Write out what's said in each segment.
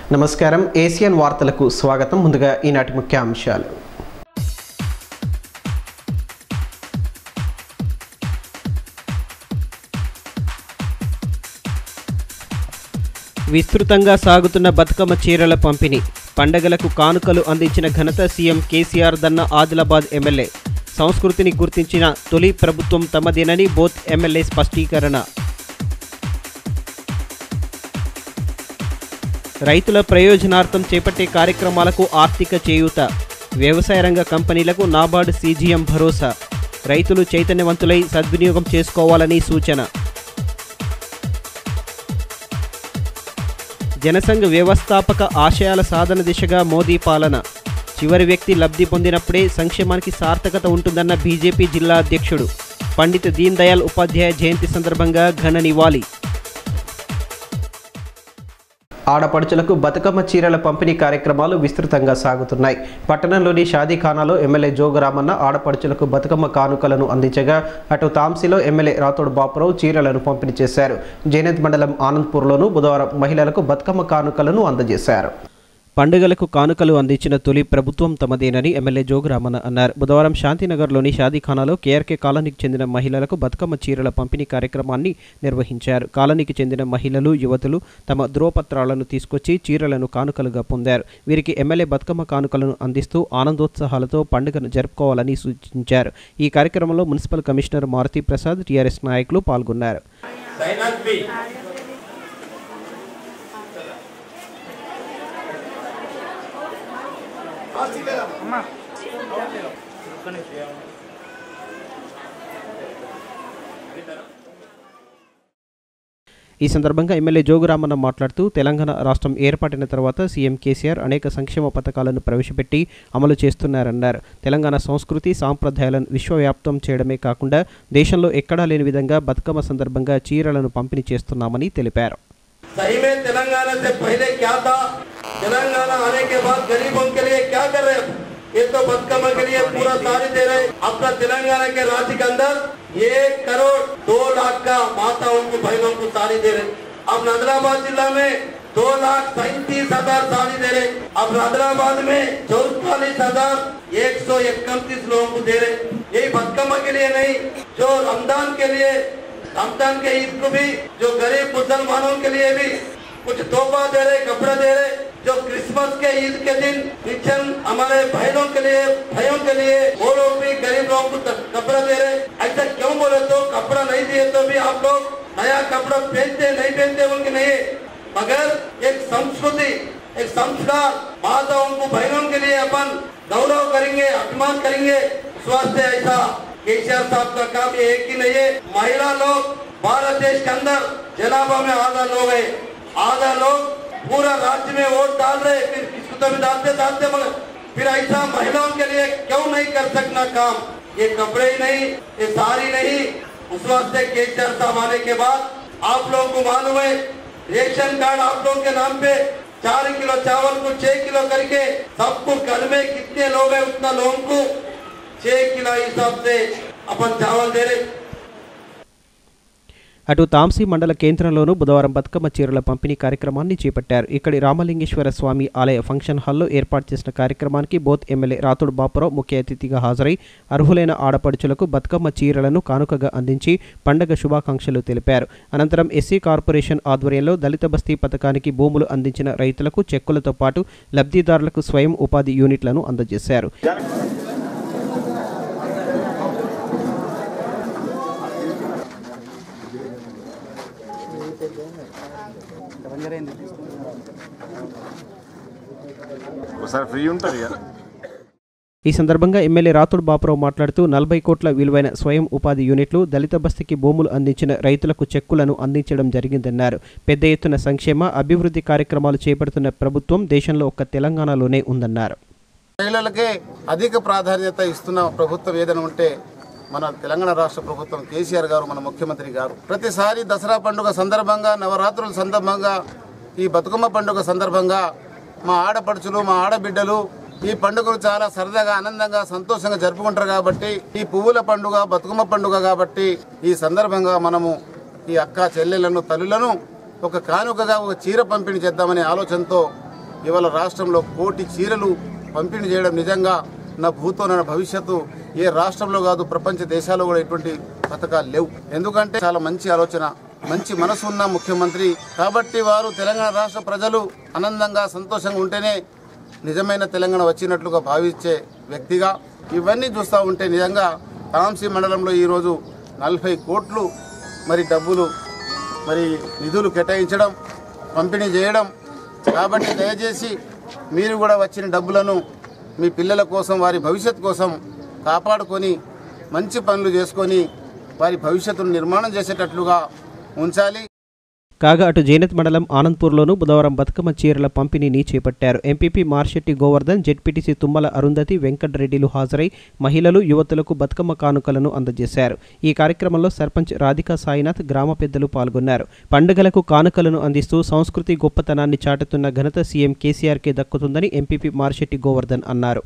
నమస్కారం ఏసియన్ వార్తలకు స్వాగతం ముందుగా ఈనాటి ముఖ్యాంశాలు విస్తృతంగా సాగుతున్న బతుకమ్మ చీరల పంపిణీ పండగలకు కానుకలు అందించిన ఘనత సీఎం కేసీఆర్ దన్న ఆదిలాబాద్ ఎమ్మెల్యే సంస్కృతిని గుర్తించిన తొలి ప్రభుత్వం తమదేనని బోత్ ఎమ్మెల్యే స్పష్టీకరణ రైతుల ప్రయోజనార్థం చేపట్టే కార్యక్రమాలకు ఆర్థిక చేయూత వ్యవసాయ రంగ కంపెనీలకు నాబార్డు సీజీఎం భరోసా రైతులు చైతన్యవంతులై సద్వినియోగం చేసుకోవాలని సూచన జనసంఘ వ్యవస్థాపక ఆశయాల సాధన దిశగా మోదీ పాలన చివరి వ్యక్తి లబ్ధి పొందినప్పుడే సంక్షేమానికి సార్థకత ఉంటుందన్న బీజేపీ జిల్లా అధ్యక్షుడు పండిత్ దీన్ దయాళ్ ఉపాధ్యాయ జయంతి సందర్భంగా ఘన నివాళి ఆడపడుచులకు బతుకమ్మ చీరల పంపిణీ కార్యక్రమాలు విస్తృతంగా సాగుతున్నాయి పట్టణంలోని షాదీఖానాలో ఎమ్మెల్యే జోగురామన్న ఆడపడుచులకు బతుకమ్మ కానుకలను అందించగా అటు తాంసీలో ఎమ్మెల్యే రాతోడు బాపురావు చీరలను పంపిణీ చేశారు జైనత్ మండలం ఆనంద్పూర్లోనూ బుధవారం మహిళలకు బతుకమ్మ కానుకలను అందజేశారు పండుగలకు కానుకలు అందించిన తొలి ప్రభుత్వం తమదేనని ఎమ్మెల్యే జోగురామన్న అన్నారు బుధవారం శాంతినగర్లోని షాదీఖానాలో కేఆర్కే కాలనీకి చెందిన మహిళలకు బతుకమ్మ చీరల పంపిణీ కార్యక్రమాన్ని నిర్వహించారు కాలనీకి చెందిన మహిళలు యువతులు తమ ధ్రువపత్రాలను తీసుకొచ్చి చీరలను కానుకలుగా పొందారు వీరికి ఎమ్మెల్యే బతుకమ్మ కానుకలను అందిస్తూ ఆనందోత్సాహాలతో పండుగను జరుపుకోవాలని సూచించారు ఈ కార్యక్రమంలో municipal commissioner Maruti Prasad TRS నాయకులు పాల్గొన్నారు సైనాథ్ బి ఈ సందర్భంగా ఎమ్మెల్యే జోగురామన్న మాట్లాడుతూ తెలంగాణ రాష్ట్రం ఏర్పాటైన తర్వాత సీఎం కేసీఆర్ అనేక సంక్షేమ పథకాలను ప్రవేశపెట్టి అమలు చేస్తున్నారన్నారు తెలంగాణ సంస్కృతి సాంప్రదాయాలను విశ్వవ్యాప్తం చేయడమే కాకుండా దేశంలో ఎక్కడా లేని విధంగా బతుకమ్మ సందర్భంగా చీరలను పంపిణీ చేస్తున్నామని తెలిపారు सही में तेलंगाना से पहले क्या था तेलंगाना आने के बाद गरीबों के लिए क्या कर रहे हैं ये तो बदकमा के लिए पूरा सारी दे रहे अपना तेलंगाना के राज्य के अंदर एक करोड़ दो लाख का माताओं को बहनों को साड़ी दे रहे अब नादराबाद जिला में दो लाख सैतीस हजार साड़ी दे रहे अब नादराबाद में चौतालीस हजार एक सौ इकतीस लोगों को दे रहे यही बदकमा के लिए नहीं जो रमजान के लिए रमजान के ईद को भी जो गरीब मुसलमानों के लिए भी कुछ तोहफा दे रहे कपड़े दे रहे जो क्रिसमस के ईद के दिन क्रिश्चियन हमारे बहनों के लिए भाइयों के लिए वो लोग भी गरीब लोगों को त- कपड़ा दे रहे ऐसा क्यों बोले तो कपड़ा नहीं दिए तो भी आप लोग नया कपड़ा पहनते नहीं पहनते उनके नहीं मगर एक संस्कृति एक संस्कार माताओं को बहनों के लिए अपन गौरव करेंगे अपमान करेंगे स्वास्थ्य ऐसा केसीआर साहब का काम ये एक ही नहीं है महिला लोग भारत देश के अंदर जनाभा में आधा लोग है आधा लोग पूरा राज्य में वोट डाल रहे फिर किसको तो भी डालते डालते मगर फिर ऐसा महिलाओं के लिए क्यों नहीं कर सकना काम ये कपड़े ही नहीं ये साड़ी नहीं उस वास्ते केसीआर साहब आने के बाद आप लोगों को मालूम है रेशन कार्ड आप लोगों के नाम पे चार किलो चावल को छह किलो करके सबको घर में कितने लोग हैं उतना लोगों को छह किलो हिसाब से अपन चावल दे रहे అటు తాంసీ మండల కేంద్రంలోనూ బుధవారం బతుకమ్మ చీరల పంపిణీ కార్యక్రమాన్ని చేపట్టారు ఇక్కడి రామలింగేశ్వర స్వామి ఆలయ ఫంక్షన్ హాల్లో ఏర్పాటు చేసిన కార్యక్రమానికి బోత్ ఎమ్మెల్యే రాతుడు బాపురావు ముఖ్య అతిథిగా హాజరై అర్హులైన ఆడపడుచులకు బతుకమ్మ చీరలను కానుకగా అందించి పండగ శుభాకాంక్షలు తెలిపారు అనంతరం ఎస్సీ కార్పొరేషన్ ఆధ్వర్యంలో దళిత బస్తీ పథకానికి భూములు అందించిన రైతులకు చెక్కులతో పాటు లబ్ధిదారులకు స్వయం ఉపాధి యూనిట్లను అందజేశారు ఒకసారి ఫ్రీ ఉంటుంది ఇక ఈ సందర్భంగా ఎమ్మెల్యే రాతుడు బాపురావు మాట్లాడుతూ నలభై కోట్ల విలువైన స్వయం ఉపాధి యూనిట్లు దళిత బస్తీకి భూములు అందించిన రైతులకు చెక్కులను అందించడం జరిగిందన్నారు పెద్ద ఎత్తున సంక్షేమ అభివృద్ధి కార్యక్రమాలు చేపడుతున్న ప్రభుత్వం దేశంలో ఒక్క తెలంగాణలోనే ఉందన్నారు మహిళలకే అధిక ప్రాధాన్యత ఇస్తున్న ప్రభుత్వం ఏదైనా ఉంటే మన తెలంగాణ రాష్ట్ర ప్రభుత్వం కేసీఆర్ గారు మన ముఖ్యమంత్రి గారు ప్రతిసారి దసరా పండుగ సందర్భంగా నవరాత్రుల సందర్భంగా ఈ బతుకమ్మ పండుగ సందర్భంగా మా ఆడపడుచులు మా ఆడబిడ్డలు ఈ పండుగను చాలా సరదాగా ఆనందంగా సంతోషంగా జరుపుకుంటారు కాబట్టి ఈ పువ్వుల పండుగ బతుకమ్మ పండుగ కాబట్టి ఈ సందర్భంగా మనము ఈ అక్క చెల్లెలను తల్లులను ఒక కానుకగా ఒక చీర పంపిణీ చేద్దామనే ఆలోచనతో ఇవాళ రాష్ట్రంలో కోటి చీరలు పంపిణీ చేయడం నిజంగా నా భూతో నా భవిష్యత్తు ఏ రాష్ట్రంలో కాదు ప్రపంచ దేశాల్లో కూడా ఎటువంటి పథకాలు లేవు ఎందుకంటే చాలా మంచి ఆలోచన మంచి మనసు ఉన్న ముఖ్యమంత్రి కాబట్టి వారు తెలంగాణ రాష్ట్ర ప్రజలు ఆనందంగా సంతోషంగా ఉంటేనే నిజమైన తెలంగాణ వచ్చినట్లుగా భావించే వ్యక్తిగా ఇవన్నీ చూస్తూ ఉంటే నిజంగా తాంసీ మండలంలో ఈరోజు నలభై కోట్లు మరి డబ్బులు మరి నిధులు కేటాయించడం పంపిణీ చేయడం కాబట్టి దయచేసి మీరు కూడా వచ్చిన డబ్బులను మీ పిల్లల కోసం వారి భవిష్యత్ కోసం కాపాడుకొని మంచి పనులు చేసుకొని వారి భవిష్యత్తును నిర్మాణం చేసేటట్లుగా ఉంచాలి కాగా అటు జైనత్ మండలం ఆనంద్పూర్లోనూ బుధవారం బతుకమ్మ చీరల పంపిణీని చేపట్టారు ఎంపీపీ మార్షెట్టి గోవర్ధన్ జెడ్పీటీసీ తుమ్మల అరుంధతి వెంకటరెడ్డిలు హాజరై మహిళలు యువతులకు బతుకమ్మ కానుకలను అందజేశారు ఈ కార్యక్రమంలో సర్పంచ్ రాధికా సాయినాథ్ గ్రామ పెద్దలు పాల్గొన్నారు పండుగలకు కానుకలను అందిస్తూ సంస్కృతి గొప్పతనాన్ని చాటుతున్న ఘనత సీఎం కేసీఆర్కే దక్కుతుందని ఎంపీపీ మార్షెట్టి గోవర్ధన్ అన్నారు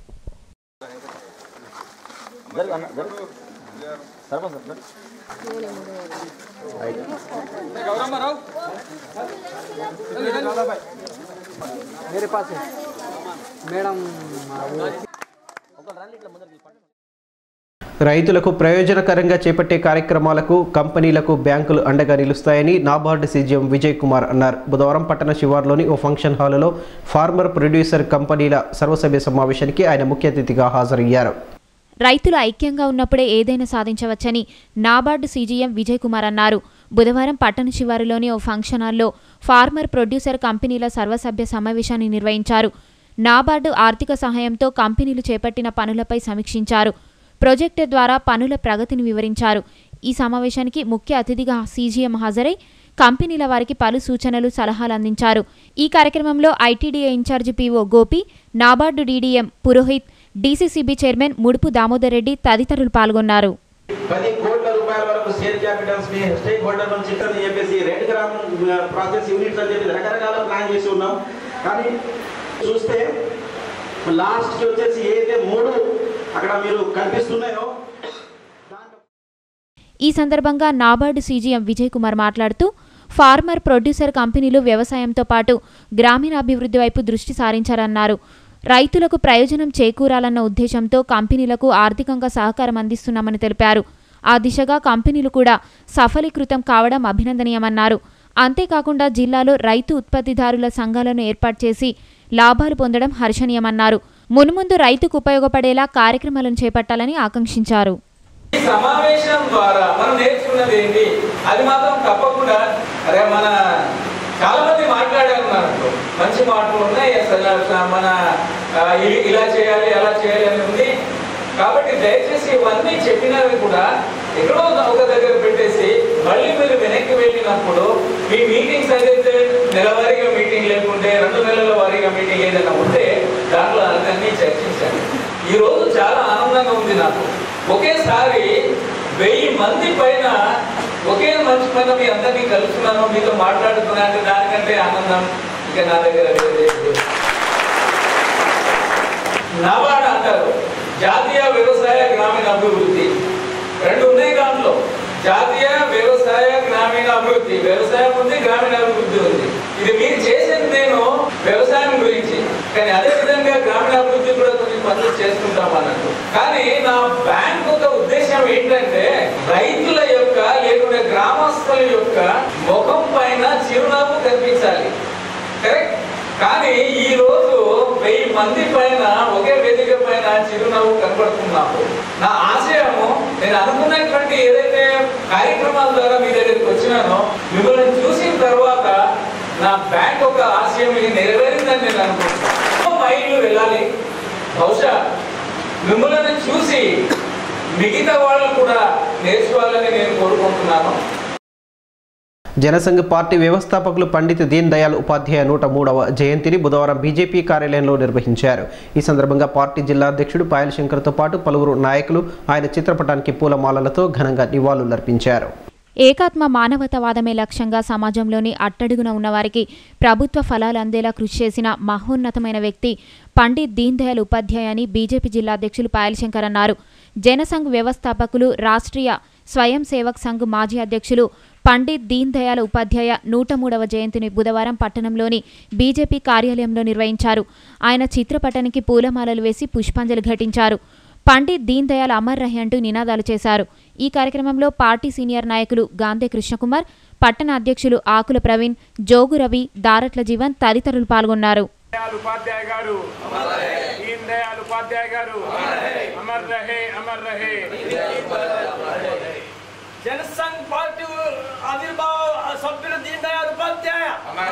मेरे पास है मैडम वो రైతులకు ప్రయోజనకరంగా చేపట్టే కార్యక్రమాలకు కంపెనీలకు బ్యాంకులు అండగా నిలుస్తాయని నాబార్డు సీజీఎం విజయ్ కుమార్ అన్నారు బుధవారం పట్టణ శివార్లోని ఓ ఫంక్షన్ హాలులో ఫార్మర్ ప్రొడ్యూసర్ కంపెనీల సర్వసభ్య సమావేశానికి ఆయన ముఖ్య అతిథిగా హాజరయ్యారు రైతులు ఐక్యంగా ఉన్నప్పుడే ఏదైనా సాధించవచ్చని నాబార్డు సీజీఎం విజయ్ కుమార్ అన్నారు బుధవారం పట్టణ శివారులోని ఓ ఫంక్షన్ హాల్లో ఫార్మర్ ప్రొడ్యూసర్ కంపెనీల సర్వసభ్య సమావేశాన్ని నిర్వహించారు నాబార్డు ఆర్థిక సహాయంతో కంపెనీలు చేపట్టిన పనులపై సమీక్షించారు ప్రాజెక్టు ద్వారా పనుల ప్రగతిని వివరించారు ఈ సమావేశానికి ముఖ్య అతిథిగా సీజీఎం హాజరై కంపెనీల వారికి పలు సూచనలు సలహాలు అందించారు ఈ కార్యక్రమంలో ఐటీడీఏ ఇన్ఛార్జి PO Gopi NABARD DDM Purohit DCCB chairman Mudupu Damodar Reddy తదితరులు పాల్గొన్నారు పది కోట్ల రూపాయల వరకు షేర్ క్యాపిటల్స్ ని స్టేక్ హోల్డర్ నుంచి ఇట్లని చెప్పేసి రెడ్ గ్రామ్ ప్రాసెస్ యూనిట్స్ అని చెప్పి రకరకాల ప్లాన్ చేసి ఉన్నాం కానీ చూస్తే లాస్ట్ కి వచ్చేసి ఏదైతే మూడు అక్కడ మీరు కనిపిస్తున్నాయో ఈ సందర్భంగా నాబార్డు సీజీఎం విజయ్ కుమార్ మాట్లాడుతూ ఫార్మర్ ప్రొడ్యూసర్ కంపెనీలు వ్యవసాయంతో పాటు గ్రామీణాభివృద్ధి వైపు దృష్టి సారించారన్నారు రైతులకు ప్రయోజనం చేకూరాలన్న ఉద్దేశంతో కంపెనీలకు ఆర్థికంగా సహకారం అందిస్తున్నామని తెలిపారు ఆ దిశగా కంపెనీలు కూడా సఫలీకృతం కావడం అభినందనీయమన్నారు అంతేకాకుండా జిల్లాలో రైతు ఉత్పత్తిదారుల సంఘాలను ఏర్పాటు చేసి లాభాలు పొందడం హర్షణీయమన్నారు మున్ముందు రైతుకు ఉపయోగపడేలా కార్యక్రమాలను చేపట్టాలని ఆకాంక్షించారు ఈ సమావేశం ద్వారా మనం నేర్చుకున్నది ఏంటి అది మాత్రం తప్పకుండా అరే మన చాలా మంది మాట్లాడారు నాకు మంచి మాటలు ఉన్నాయి అసలు మన ఆ, ఇ- ఇలా చేయాలి అలా చేయాలి అని ఉంది కాబట్టి దయచేసి ఇవన్నీ చెప్పినవి కూడా ఎక్కడో ఒక దగ్గర పెట్టేసి మళ్ళీ మీరు వెనక్కి వెళ్ళినప్పుడు మీ మీటింగ్స్ ఏదైతే నెలవారీగా మీటింగ్ లేకుంటే రెండు నెలల వారీగా మీటింగ్ ఏదైనా ఉంటే దాంట్లో అన్నీ చర్చించండి ఈ రోజు చాలా ఆనందంగా ఉంది నాకు ఒకేసారి వెయ్యి మంది పైన ఒకే మంచి పైన మీ అందరినీ కలుస్తున్నాను మీతో మాట్లాడుతున్నా అంటే దానికంటే ఆనందం ఇక నా దగ్గర లేదు నబార్డ్ అంటారు జాతీయ వ్యవసాయ గ్రామీణ అభివృద్ధి రెండు ఉన్నాయి దాంట్లో జాతీయ వ్యవసాయ గ్రామీణ అభివృద్ధి వ్యవసాయం ఉంది గ్రామీణ అభివృద్ధి ఉంది ఇది మీరు చేసేది నేను వ్యవసాయం గురించి కానీ అదే విధంగా గ్రామీణ అభివృద్ధి కూడా కొన్ని పనులు చేస్తుంటాం అన్నట్టు కానీ నా బ్యాంక్ ఒక ఉద్దేశం ఏంటంటే రైతుల యొక్క లేకుంటే గ్రామస్తుల యొక్క ముఖం పైన చిరునవ్వు కనిపించాలి కరెక్ట్ కానీ ఈ రోజు వెయ్యి మంది పైన ఒకే వేదిక పైన చిరునవ్వు కనబడుతున్నాము నా ఆశయము నేను అనుకున్నటువంటి ఏదైతే కార్యక్రమాల ద్వారా మీ దగ్గరికి వచ్చినానో మిమ్మల్ని చూసిన తర్వాత నా బ్యాంక్ ఒక ఆశయం ఇది నెరవేరిందని నేను అనుకుంటున్నాను మైళ్ళు వెళ్ళాలి బహుశా మిమ్మల్ని చూసి మిగతా వాళ్ళు కూడా నేర్చుకోవాలని నేను కోరుకుంటున్నాను జనసంఘ్ పార్టీ వ్యవస్థాపకులు పండిత్ దీన్ దయాళ్ ఉపాధ్యాయ నూట మూడవ జయంతిని బుధవారం బీజేపీ కార్యాలయంలో నిర్వహించారు ఈ సందర్భంగా పార్టీ జిల్లా అధ్యక్షుడు పాయల్ శంకర్తో పాటు పలువురు నాయకులు ఆయన చిత్రపటానికి పూలమాలలతో ఘనంగా నివాళులర్పించారు ఏకాత్మ మానవతావాదమే లక్ష్యంగా సమాజంలోని అట్టడుగున ఉన్నవారికి ప్రభుత్వ ఫలాలు అందేలా కృషి చేసిన మహోన్నతమైన వ్యక్తి పండిత్ దీన్ దయాళ్ ఉపాధ్యాయ అని బీజేపీ జిల్లా అధ్యక్షులు పాయల్ శంకర్ అన్నారు జనసంఘ్ వ్యవస్థాపకులు రాష్ట్రీయ స్వయం సేవక్ సంఘ్ మాజీ అధ్యక్షులు పండిత్ దీన్ దయాళ్ ఉపాధ్యాయ నూట మూడవ జయంతిని బుధవారం పట్టణంలోని బీజేపీ కార్యాలయంలో నిర్వహించారు ఆయన చిత్రపటానికి పూలమాలలు వేసి పుష్పాంజలి ఘటించారు పండిత్ దీన్ దయాళ్ అమర్ రహే అంటూ నినాదాలు చేశారు ఈ కార్యక్రమంలో పార్టీ సీనియర్ నాయకులు గాంధే కృష్ణకుమార్ పట్టణ అధ్యక్షులు ఆకుల ప్రవీణ్ జోగు రవి దారట్ల జీవన్ తదితరులు పాల్గొన్నారు दयाल उपाध्याय गारू दीन दयाल उपाध्याय गारू अमर रहे अमर रहे जनसंघ पार्टी आविर्भाव सभ्युలు దీన్ దయాళ్ ఉపాధ్యాయ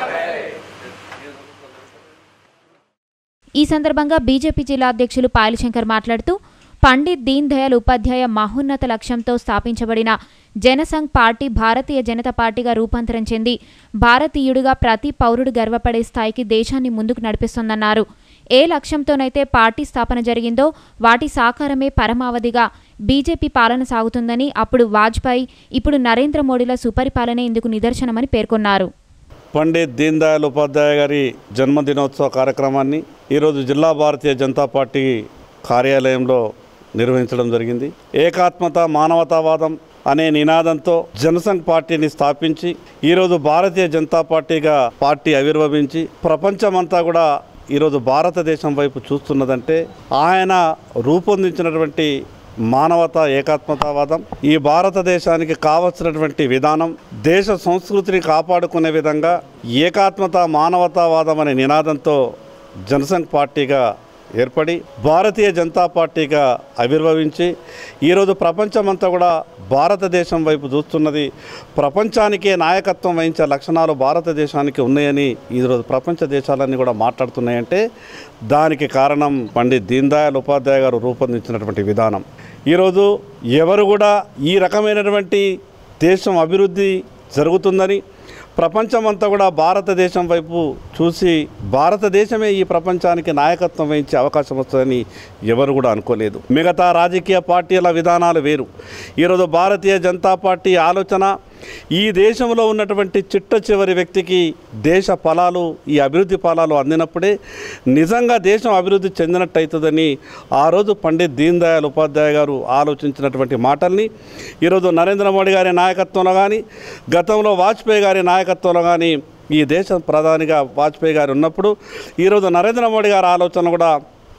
ఈ సందర్భంగా బీజేపీ జిల్లా అధ్యక్షులు పాయలశంకర్ మాట్లాడుతూ పండిత్ దీన్ దయాళ్ ఉపాధ్యాయ మహోన్నత లక్ష్యంతో స్థాపించబడిన జనసంఘ్ పార్టీ భారతీయ జనతా పార్టీగా రూపాంతరం చెంది భారతీయుడిగా ప్రతి పౌరుడు గర్వపడే స్థాయికి దేశాన్ని ముందుకు నడిపిస్తోందన్నారు ఏ లక్ష్యంతోనైతే పార్టీ స్థాపన జరిగిందో వాటి సాకారమే పరమావధిగా బీజేపీ పాలన సాగుతుందని అప్పుడు వాజ్పేయి ఇప్పుడు నరేంద్ర మోడీల సుపరిపాలనే ఇందుకు నిదర్శనమని పేర్కొన్నారు పండిత్ దీన్ దయాళ్ ఉపాధ్యాయ గారి జన్మదినోత్సవ కార్యక్రమాన్ని ఈరోజు జిల్లా భారతీయ జనతా పార్టీ కార్యాలయంలో నిర్వహించడం జరిగింది ఏకాత్మత మానవతావాదం అనే నినాదంతో జనసంఘ్ పార్టీని స్థాపించి ఈరోజు భారతీయ జనతా పార్టీగా పార్టీ ఆవిర్భవించి ప్రపంచమంతా కూడా ఈరోజు భారతదేశం వైపు చూస్తున్నదంటే ఆయన రూపొందించినటువంటి మానవత ఏకాత్మతావాదం ఈ భారతదేశానికి కావలసినటువంటి విధానం దేశ సంస్కృతిని కాపాడుకునే విధంగా ఏకాత్మత మానవతావాదం అనే నినాదంతో జనసంఘ్ పార్టీగా ఏర్పడి భారతీయ జనతా పార్టీగా ఆవిర్భవించి ఈరోజు ప్రపంచమంతా కూడా భారతదేశం వైపు చూస్తున్నది ప్రపంచానికే నాయకత్వం వహించే లక్షణాలు భారతదేశానికి ఉన్నాయని ఈరోజు ప్రపంచ దేశాలన్నీ కూడా మాట్లాడుతున్నాయంటే దానికి కారణం పండిత్ దీన్ దయాళ్ ఉపాధ్యాయ గారు రూపొందించినటువంటి విధానం ఈరోజు ఎవరు కూడా ఈ రకమైనటువంటి దేశం అభివృద్ధి జరుగుతుందని ప్రపంచమంతా కూడా భారతదేశం వైపు చూసి భారతదేశమే ఈ ప్రపంచానికి నాయకత్వం వహించే అవకాశం వస్తుందని ఎవరు కూడా అనుకోలేదు మిగతా రాజకీయ పార్టీల విధానాలు వేరు ఈరోజు భారతీయ జనతా పార్టీ ఆలోచన ఈ దేశంలో ఉన్నటువంటి చిట్ట చివరి వ్యక్తికి దేశ ఫలాలు ఈ అభివృద్ధి ఫలాలు అందినప్పుడే నిజంగా దేశం అభివృద్ధి చెందినట్టు అవుతుందని ఆ రోజు పండిత్ దీన్ దయాళ్ ఉపాధ్యాయ గారు ఆలోచించినటువంటి మాటల్ని ఈరోజు నరేంద్ర మోడీ గారి నాయకత్వంలో కానీ గతంలో వాజ్పేయి గారి నాయకత్వంలో కానీ ఈ దేశ ప్రధానిగా వాజ్పేయి గారు ఉన్నప్పుడు ఈరోజు నరేంద్ర మోడీ గారి ఆలోచన కూడా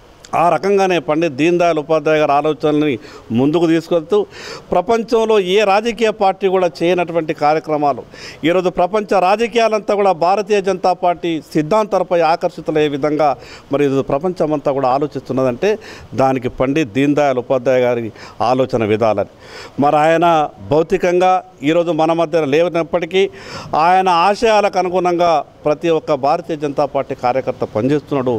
ఆ రకంగానే పండిత్ దీన్ దయాళ్ ఉపాధ్యాయ గారి ఆలోచనల్ని ముందుకు తీసుకెళ్తూ ప్రపంచంలో ఏ రాజకీయ పార్టీ కూడా చేయనటువంటి కార్యక్రమాలు ఈరోజు ప్రపంచ రాజకీయాలంతా కూడా భారతీయ జనతా పార్టీ సిద్ధాంతాలపై ఆకర్షితులయ్యే విధంగా మరి ఈరోజు ప్రపంచమంతా కూడా ఆలోచిస్తున్నదంటే దానికి పండిత్ దీన్ దయాళ్ ఉపాధ్యాయ గారి ఆలోచన విధాలని మరి ఆయన భౌతికంగా ఈరోజు మన మధ్య లేనప్పటికీ ఆయన ఆశయాలకు అనుగుణంగా ప్రతి ఒక్క భారతీయ జనతా పార్టీ కార్యకర్త పనిచేస్తున్నాడు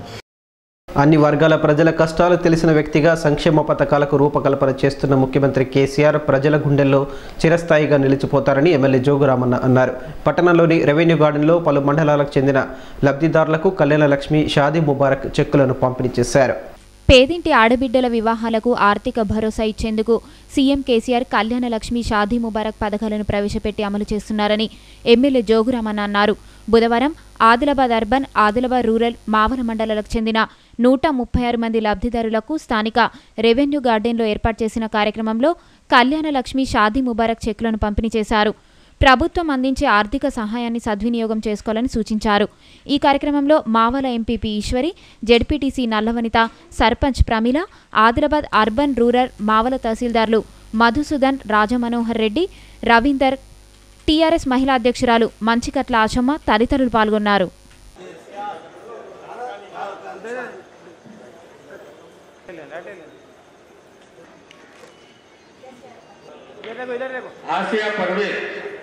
అన్ని వర్గాల ప్రజల కష్టాలు తెలిసిన వ్యక్తిగా సంక్షేమ పథకాలకు రూపకల్పన చేస్తున్న ముఖ్యమంత్రి కేసీఆర్ ప్రజల గుండెల్లో చిరస్థాయిగా నిలిచిపోతారని ఎమ్మెల్యే జోగురామన్న అన్నారు పట్టణంలోని రెవెన్యూ గార్డెన్లో పలు మండలాలకు చెందిన లబ్ధిదారులకు కళ్యాణ లక్ష్మి షాదీ ముబారక్ చెక్కులను పంపిణీ చేశారు పేదింటి ఆడబిడ్డల వివాహాలకు ఆర్థిక భరోసా ఇచ్చేందుకు సీఎం కేసీఆర్ కళ్యాణ లక్ష్మి షాదీ ముబారక్ పథకాలను ప్రవేశపెట్టి అమలు చేస్తున్నారని ఎమ్మెల్యే జోగురామన్న అన్నారు బుధవారం ఆదిలాబాద్ అర్బన్ ఆదిలాబాద్ రూరల్ మావల మండలాలకు చెందిన నూట ముప్పై ఆరు మంది లబ్ధిదారులకు స్థానిక రెవెన్యూ గార్డెన్లో ఏర్పాటు చేసిన కార్యక్రమంలో కళ్యాణ లక్ష్మి షాదీ ముబారక్ చెక్కులను పంపిణీ చేశారు ప్రభుత్వం అందించే ఆర్థిక సహాయాన్ని సద్వినియోగం చేసుకోవాలని సూచించారు ఈ కార్యక్రమంలో Mavala MPP Eswari ZPTC Nalla Vanitha sarpanch Pramila Adilabad urban rural Mavala తహసీల్దార్లు మధుసూదన్ రాజమనోహర్ రెడ్డి రవీందర్ టీఆర్ఎస్ మహిళా అధ్యక్షురాలు మంచికట్ల ఆశమ్మ తదితరులు పాల్గొన్నారు ఆసియా పర్వేజ్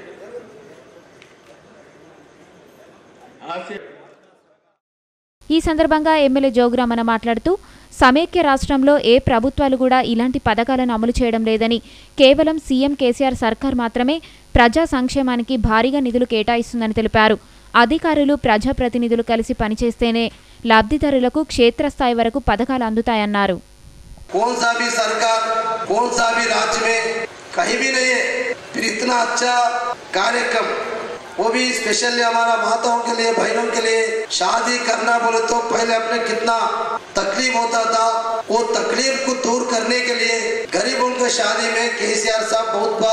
ఆసియా ఈ సందర్భంగా ఎమ్మెల్యే జోగురామన్న మాట్లాడుతూ సమైక్య రాష్ట్రంలో ఏ ప్రభుత్వాలు కూడా ఇలాంటి పథకాలను అమలు చేయడం లేదని కేవలం సీఎం కేసీఆర్ సర్కార్ మాత్రమే ప్రజా సంక్షేమానికి భారీగా నిధులు కేటాయిస్తుందని తెలిపారు అధికారులు ప్రజాప్రతినిధులు కలిసి పనిచేస్తేనే లబ్ధిదారులకు క్షేత్రస్థాయి వరకు పథకాలు అందుతాయన్నారు कौन सा भी सरकार कौन सा भी राज्य में कहीं भी नहीं है फिर इतना अच्छा कार्यक्रम वो भी स्पेशली हमारा माताओं के लिए बहनों के लिए शादी करना बोले तो पहले अपने कितना तकलीफ होता था वो तकलीफ को दूर करने के लिए गरीबों के शादी में केसीआर साहब बहुत बार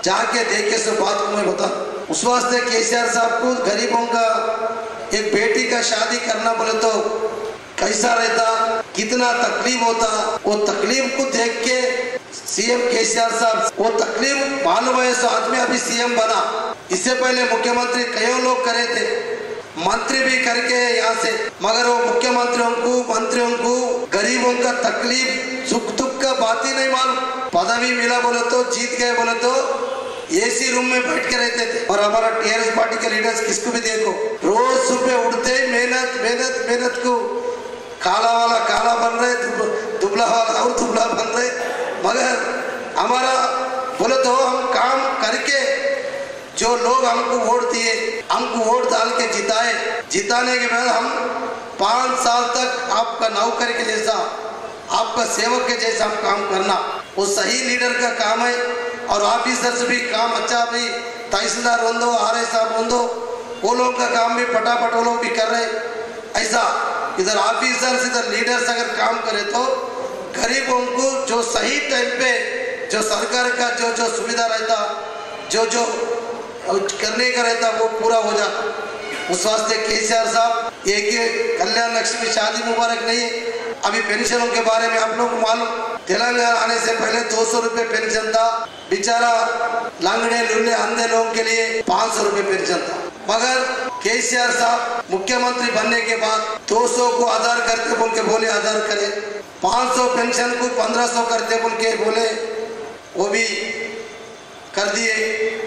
जाके देखे सो बात को मैं बता उस वास्ते केसीआर साहब को गरीबों का एक बेटी का शादी करना बोले तो कैसा रहता कितना तकलीफ होता वो तकलीफ को देख के सीएम केसीआर साहब वो तकलीफ मालूम है सो आदमी अभी सीएम बना इससे पहले मुख्यमंत्री कई लोग करे थे मंत्री भी करके यहाँ से मगर वो मुख्यमंत्रियों को मंत्रियों को गरीबों का तकलीफ सुख दुख का बात ही नहीं मालूम पदवी मिला बोले तो जीत गए बोले तो एसी रूम में बैठ के रहते थे और हमारा टीआरएस पार्टी के लीडर्स किसको भी देखो रोज सुबह उठते ही मेहनत मेहनत मेहनत को काला वाला काला बन रहे दुब- दुबला वाला और दुबला बन रहे मगर हमारा बोले तो हम काम करके जो लोग हमको वोट दिए हमको वोट डाल के जिताए जिताने के बाद हम पाँच साल तक आपका नौकर के जैसा आपका सेवक के जैसा हम काम करना वो सही लीडर का काम है और ऑफिसर्स भी काम अच्छा भी तहसीलदार बंदो आर एस साहब बंदो वो लोग का काम भी फटाफट वो लोग भी कर रहे ऐसा इधर ऑफिसर्स इधर लीडर्स अगर काम करे तो गरीबों को जो सही टाइम पे जो सरकार का जो जो सुविधा रहता जो जो करने का रहता वो पूरा हो जाता उस वास्ते केसीआर साहब एक ये कल्याण लक्ष्मी शादी मुबारक नहीं है अभी पेंशनों के बारे में आप लोग को मालूम तेलंगाना आने से पहले दो सौ रुपये पेंशन था बेचारा लांगड़े लुल्ले अंधे लोगों के लिए पाँच सौ रुपये पेंशन था मगर केसीआर साहब मुख्यमंत्री बनने के बाद 200 को आधार करते बोल के बोले आधार करे 500 पेंशन को 1500 करते बोल के बोले वो भी कर दिए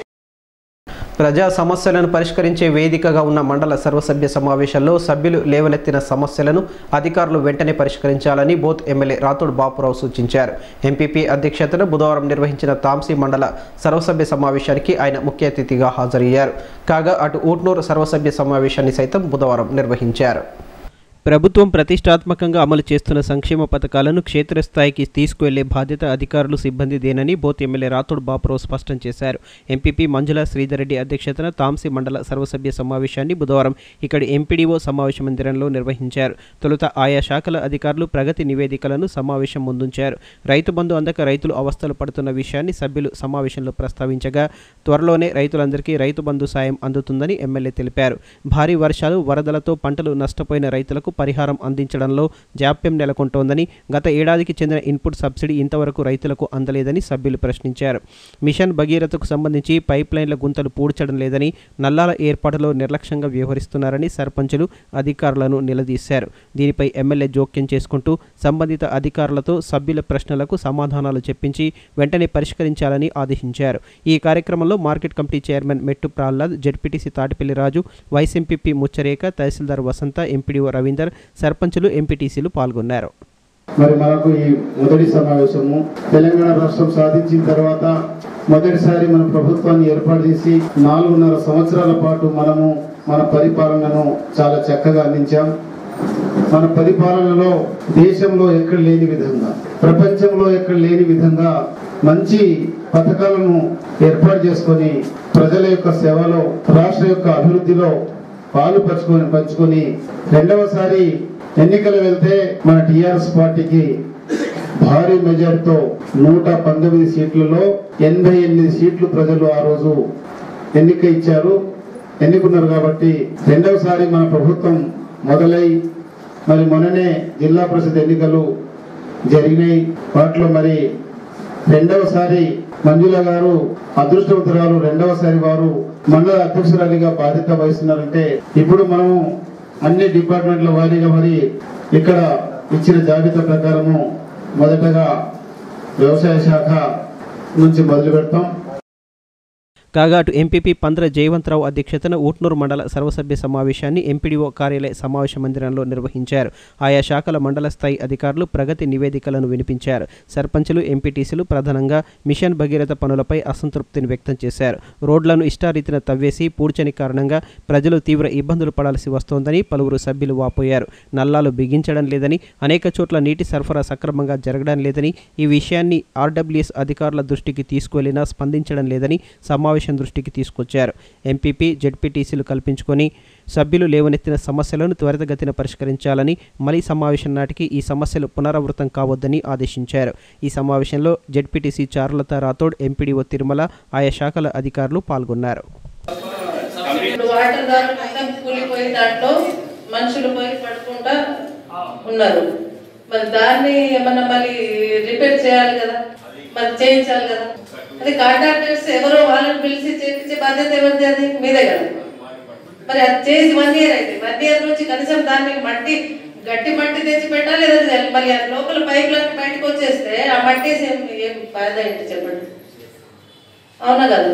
ప్రజా సమస్యలను పరిష్కరించే వేదికగా ఉన్న మండల సర్వసభ్య సమావేశంలో సభ్యులు లేవనెత్తిన సమస్యలను అధికారులు వెంటనే పరిష్కరించాలని బోత్ ఎమ్మెల్యే రాథోడ్ బాపురావు సూచించారు ఎంపీపీ అధ్యక్షతన బుధవారం నిర్వహించిన తాంసీ మండల సర్వసభ్య సమావేశానికి ఆయన ముఖ్య అతిథిగా హాజరయ్యారు కాగా అటు ఊట్నూరు సర్వసభ్య సమావేశాన్ని సైతం బుధవారం నిర్వహించారు ప్రభుత్వం ప్రతిష్టాత్మకంగా అమలు చేస్తున్న సంక్షేమ పథకాలను క్షేత్రస్థాయికి తీసుకువెళ్లే బాధ్యత అధికారులు సిబ్బందిదేనని బోత్ ఎమ్మెల్యే రాథోడ్ బాపురావు స్పష్టం చేశారు ఎంపీపీ మంజుల శ్రీధర్ రెడ్డి అధ్యక్షతన తాంసీ మండల సర్వసభ్య సమావేశాన్ని బుధవారం ఇక్కడి ఎంపీడీఓ సమావేశ మందిరంలో నిర్వహించారు తొలుత ఆయా శాఖల అధికారులు ప్రగతి నివేదికలను సమావేశం ముందుంచారు రైతు బంధు అందక రైతులు అవస్థలు పడుతున్న విషయాన్ని సభ్యులు సమావేశంలో ప్రస్తావించగా త్వరలోనే రైతులందరికీ రైతు బంధు సాయం అందుతుందని ఎమ్మెల్యే తెలిపారు భారీ వర్షాలు వరదలతో పంటలు నష్టపోయిన రైతులకు పరిహారం అందించడంలో జాప్యం నెలకొంటోందని గత ఏడాదికి చెందిన ఇన్పుట్ సబ్సిడీ ఇంతవరకు రైతులకు అందలేదని సభ్యులు ప్రశ్నించారు మిషన్ భగీరథకు సంబంధించి పైప్ లైన్ల గుంతలు పూడ్చడం లేదని నల్లాల ఏర్పాటులో నిర్లక్ష్యంగా వ్యవహరిస్తున్నారని సర్పంచులు అధికారులను నిలదీశారు దీనిపై ఎమ్మెల్యే జోక్యం చేసుకుంటూ సంబంధిత అధికారులతో సభ్యుల ప్రశ్నలకు సమాధానాలు చెప్పించి వెంటనే పరిష్కరించాలని ఆదేశించారు ఈ కార్యక్రమంలో market committee chairman Mettu Prahlad ZPTC Tatipalli Raju vice MPP Muccharekha tahsildar Vasantha MPDO Ravinder సర్పంచులు ఎంపీటీసీలు పాల్గొన్నారు మరి మనకు ఈ మొదటి సమావేశము తెలంగాణ రాష్ట్రం సాధించిన తర్వాత మొదటిసారి మన ప్రభుత్వాన్ని ఏర్పాటు చేసి నాలుగున్నర సంవత్సరాల పాటు మనము మన పరిపాలనను చాలా చక్కగా అందించాం మన పరిపాలనలో దేశంలో ఎక్కడ లేని విధంగా ప్రపంచంలో ఎక్కడ లేని విధంగా మంచి పథకాలను ఏర్పాటు చేసుకొని ప్రజల యొక్క సేవలో రాష్ట్ర యొక్క అభివృద్ధిలో పాలు పంచుకొని పంచుకొని రెండవసారి ఎన్నికలు వెళ్తే మన టిఆర్ఎస్ పార్టీకి భారీ మెజార్టీతో నూట పంతొమ్మిది సీట్లలో ఎనభై ఎనిమిది సీట్లు ప్రజలు ఆ రోజు ఎన్నిక ఇచ్చారు ఎన్నుకున్నారు కాబట్టి రెండవసారి మన ప్రభుత్వం మొదలై మరి మొన్ననే జిల్లా పరిషత్ ఎన్నికలు జరిగినాయి వాటిలో మరి రెండవసారి మంజుల గారు అదృష్టవంతురాలు రెండవసారి వారు మండల అధ్యక్షురాలిగా బాధ్యత వహిస్తున్నారంటే ఇప్పుడు మనము అన్ని డిపార్ట్మెంట్ల వారీగా మరి ఇక్కడ ఇచ్చిన జాబితా ప్రకారము మొదటగా వ్యవసాయ శాఖ నుంచి మొదలు పెడతాం కాగా అటు ఎంపీపీ పంద్ర జయవంతరావు అధ్యక్షతన ఊట్నూరు మండల సర్వసభ్య సమావేశాన్ని ఎంపీడీఓ కార్యాలయ సమావేశ మందిరంలో నిర్వహించారు ఆయా శాఖల మండల స్థాయి అధికారులు ప్రగతి నివేదికలను వినిపించారు సర్పంచులు ఎంపీటీసీలు ప్రధానంగా మిషన్ భగీరథ పనులపై అసంతృప్తిని వ్యక్తం చేశారు రోడ్లను ఇష్టారీతిన తవ్వేసి పూడ్చని కారణంగా ప్రజలు తీవ్ర ఇబ్బందులు పడాల్సి వస్తోందని పలువురు సభ్యులు వాపోయారు నల్లాలు బిగించడం లేదని అనేక చోట్ల నీటి సరఫరా సక్రమంగా జరగడం లేదని ఈ విషయాన్ని ఆర్డబ్ల్యూఎస్ అధికారుల దృష్టికి తీసుకువెళ్లినా స్పందించడం లేదని సమావేశం దృష్టికి తీసుకొచ్చారు ఎంపీపీ జెడ్పీటీసీలు కల్పించుకొని సభ్యులు లేవనెత్తిన సమస్యలను త్వరితగతిన పరిష్కరించాలని మళ్ళీ సమావేశం నాటికి ఈ సమస్యలు పునరావృతం కావద్దని ఆదేశించారు ఈ సమావేశంలో జెడ్పీటీసీ చారులత రాథోడ్ ఎంపీడీఓ తిరుమల ఆయా శాఖల అధికారులు పాల్గొన్నారు ఇప్పుడు వాటర్ ద్వారా మొత్తం కూలిపోయి దాంట్లో మనుషులు పోయి పడుకుంటా ఉన్నారు మరి దాన్ని ఏమన్నా మళ్ళీ రిపేర్ చేయాలి కదా మరి చేయించాలి కదా అది కాంట్రాక్టర్స్ ఎవరో వాళ్ళని పిలిచి చేయించే బాధ్యత ఎవరిది అది మీదే కదా మరి అది చేసి వన్ ఇయర్ అయితే వన్ ఇయర్ నుంచి కనీసం దాన్ని మట్టి గట్టి మట్టి తెచ్చి పెట్టాలి లేదా మళ్ళీ ఆ లోపల పైపులన్నీ బయటకు వచ్చేస్తే ఆ మట్టి ఏం ఏం ఫాయిదా ఏంటి చెప్పండి అవునా కదా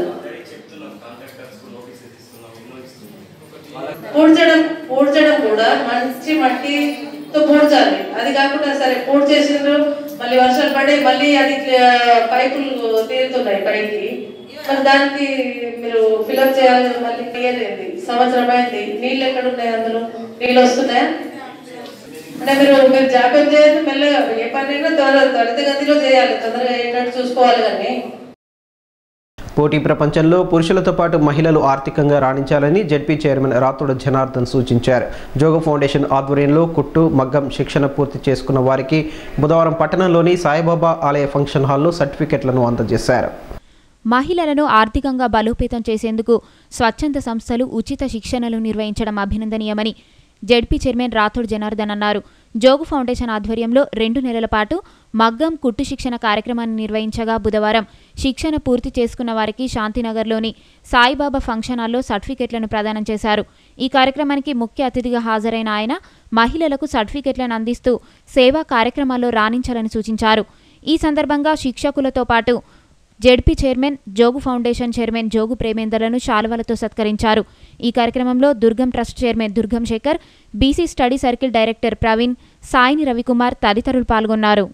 పూడ్చడం పూడ్చడం కూడా మంచి మట్టితో పూడ్చాలి అది కాకుండా సరే పూడ్ చేసిండ్రు మళ్ళీ వర్షాలు పడి మళ్ళీ అది ఆ, పైపులు తీరుతున్నాయి పైకి మరి దానికి మీరు ఫిల్అప్ చేయాలి కదా మళ్ళీ తీయలేదు సంవత్సరం అయింది నీళ్ళు ఎక్కడ ఉన్నాయి అందులో నీళ్ళు వస్తున్నాయా అంటే మీరు మీరు జాగ్రత్త చేయాలి మెల్లగా ఏ పని అయినా త్వర త్వరితగతిలో చేయాలి తొందరగా ఏంటంటే చూసుకోవాలి కానీ పోటీ ప్రపంచంలో పురుషులతో పాటు మహిళలు ఆర్థికంగా రాణించాలని జెడ్పీ చైర్మన్ రాతోడు జనార్దన్ సూచించారు జోగ ఫౌండేషన్ ఆధ్వర్యంలో కుట్టు మగ్గం శిక్షణ పూర్తి చేసుకున్న వారికి బుధవారం పట్టణంలోని సాయిబాబా ఆలయ ఫంక్షన్ హాల్లో సర్టిఫికెట్లను అందజేశారు మహిళలను ఆర్థికంగా బలోపేతం చేసేందుకు స్వచ్ఛంద సంస్థలు ఉచిత శిక్షణలు నిర్వహించడం అభినందనీయమని జెడ్పీ చైర్మన్ రాథోడ్ జనార్దన్ అన్నారు జోగు ఫౌండేషన్ ఆధ్వర్యంలో రెండు నెలల పాటు మగ్గం కుట్టు శిక్షణ కార్యక్రమాన్ని నిర్వహించగా బుధవారం శిక్షణ పూర్తి చేసుకున్న వారికి శాంతినగర్లోని సాయిబాబా ఫంక్షన్ హాల్లో సర్టిఫికెట్లను ప్రదానం చేశారు ఈ కార్యక్రమానికి ముఖ్య అతిథిగా హాజరైన ఆయన మహిళలకు సర్టిఫికెట్లను అందిస్తూ సేవా కార్యక్రమాల్లో రాణించాలని సూచించారు ఈ సందర్భంగా శిక్షకులతో పాటు ZP chairman Jogu foundation chairman Jogu ప్రేమేందర్లను శాలువలతో సత్కరించారు ఈ కార్యక్రమంలో Durgam trust chairman Durgam Shekar BC study circle director Praveen Saini Ravikumar తదితరులు పాల్గొన్నారు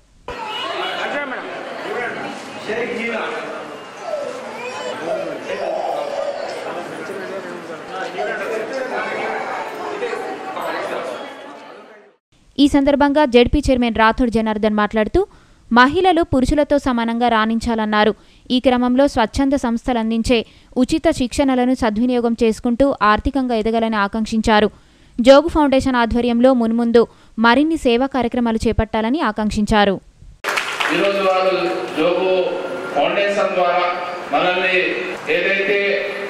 ఈ సందర్భంగా జెడ్పీ చైర్మన్ రాథోడ్ జనార్దన్ మాట్లాడుతూ మహిళలు పురుషులతో సమానంగా రాణించాలన్నారు ఈ క్రమంలో స్వచ్ఛంద సంస్థలు అందించే ఉచిత శిక్షణలను సద్వినియోగం చేసుకుంటూ ఆర్థికంగా ఎదగాలని ఆకాంక్షించారు జోగు ఫౌండేషన్ ఆధ్వర్యంలో మున్ముందు మరిన్ని సేవా కార్యక్రమాలు చేపట్టాలని ఆకాంక్షించారు ఈరోజు వాళ్ళు జోగు ఫౌండేషన్ ద్వారా మనల్ని ఏదైతే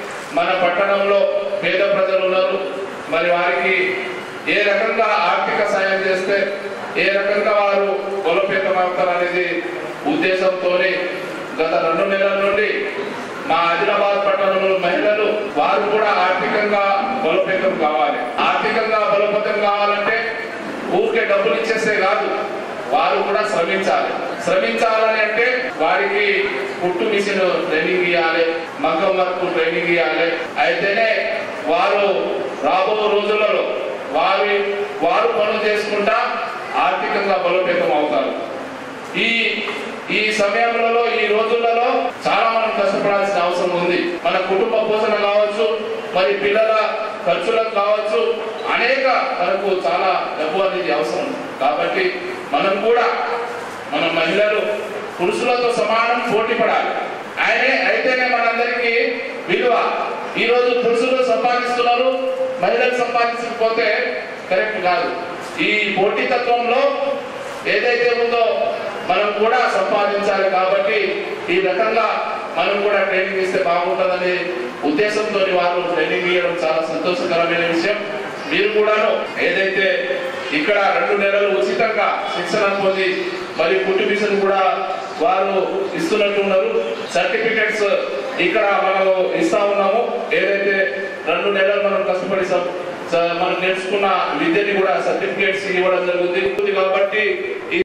మన పట్టణంలో పేద ప్రజలు ఉన్నారు మరి వారికి ఏ రకంగా ఆర్థిక సాయం చేస్తే ఏ రకంగా వారు బలోపేతం అవుతారు అనేది ఉద్దేశంతోనే గత రెండు నెలల నుండి మా ఆదిలాబాద్ పట్టణంలో మహిళలు వారు కూడా ఆర్థికంగా బలోపేతం కావాలి ఆర్థికంగా బలోపేతం కావాలంటే ఊరికే డబ్బులు ఇచ్చేస్తే కాదు వారు కూడా శ్రమించాలి శ్రమించాలని అంటే వారికి కుట్టు మిషన్ ట్రైనింగ్ ఇవ్వాలి మగ్గం వర్క్ ట్రైనింగ్ ఇవ్వాలి అయితేనే వారు రాబో రోజులలో వారి వారు పనులు చేసుకుంటా ఆర్థికంగా బలోపేతం అవుతారు ఈ ఈ సమయంలో ఈ రోజులలో చాలా మనం కష్టపడాల్సిన అవసరం ఉంది మన కుటుంబ పోషణ కావచ్చు మరి పిల్లల ఖర్చులకు కావచ్చు అనేక మనకు చాలా డబ్బు అనేది అవసరం కాబట్టి మనం కూడా మన మహిళలు పురుషులతో సమానం పోటీ పడాలి ఆయనే అయితేనే మనందరికీ విలువ ఈ రోజు పురుషులు సంపాదిస్తున్నారు మహిళలు సంపాదించకపోతే కరెక్ట్ కాదు ఈ పోటీతత్వంలో ఏదైతే ఉందో మనం కూడా సంపాదించాలి కాబట్టి ఈ రకంగా మనం కూడా ట్రైనింగ్ ఇస్తే బాగుంటుందనే ఉద్దేశంతో వారు ట్రైనింగ్ ఇవ్వడం చాలా సంతోషకరమైన విషయం మీరు కూడాను ఏదైతే ఇక్కడ రెండు నెలలు ఉచితంగా శిక్షణ పొంది మరి కుట్టు మిషన్ కూడా వారు ఇస్తున్నట్టున్నారు సర్టిఫికెట్స్ ఇక్కడ మనము ఇస్తా ఉన్నాము ఏదైతే రెండు నెలలు మనం కష్టపడి సం- స- మనం నేర్చుకున్న విద్యని కూడా సర్టిఫికేట్స్ ఇవ్వడం జరుగుతుంది కాబట్టి ఈ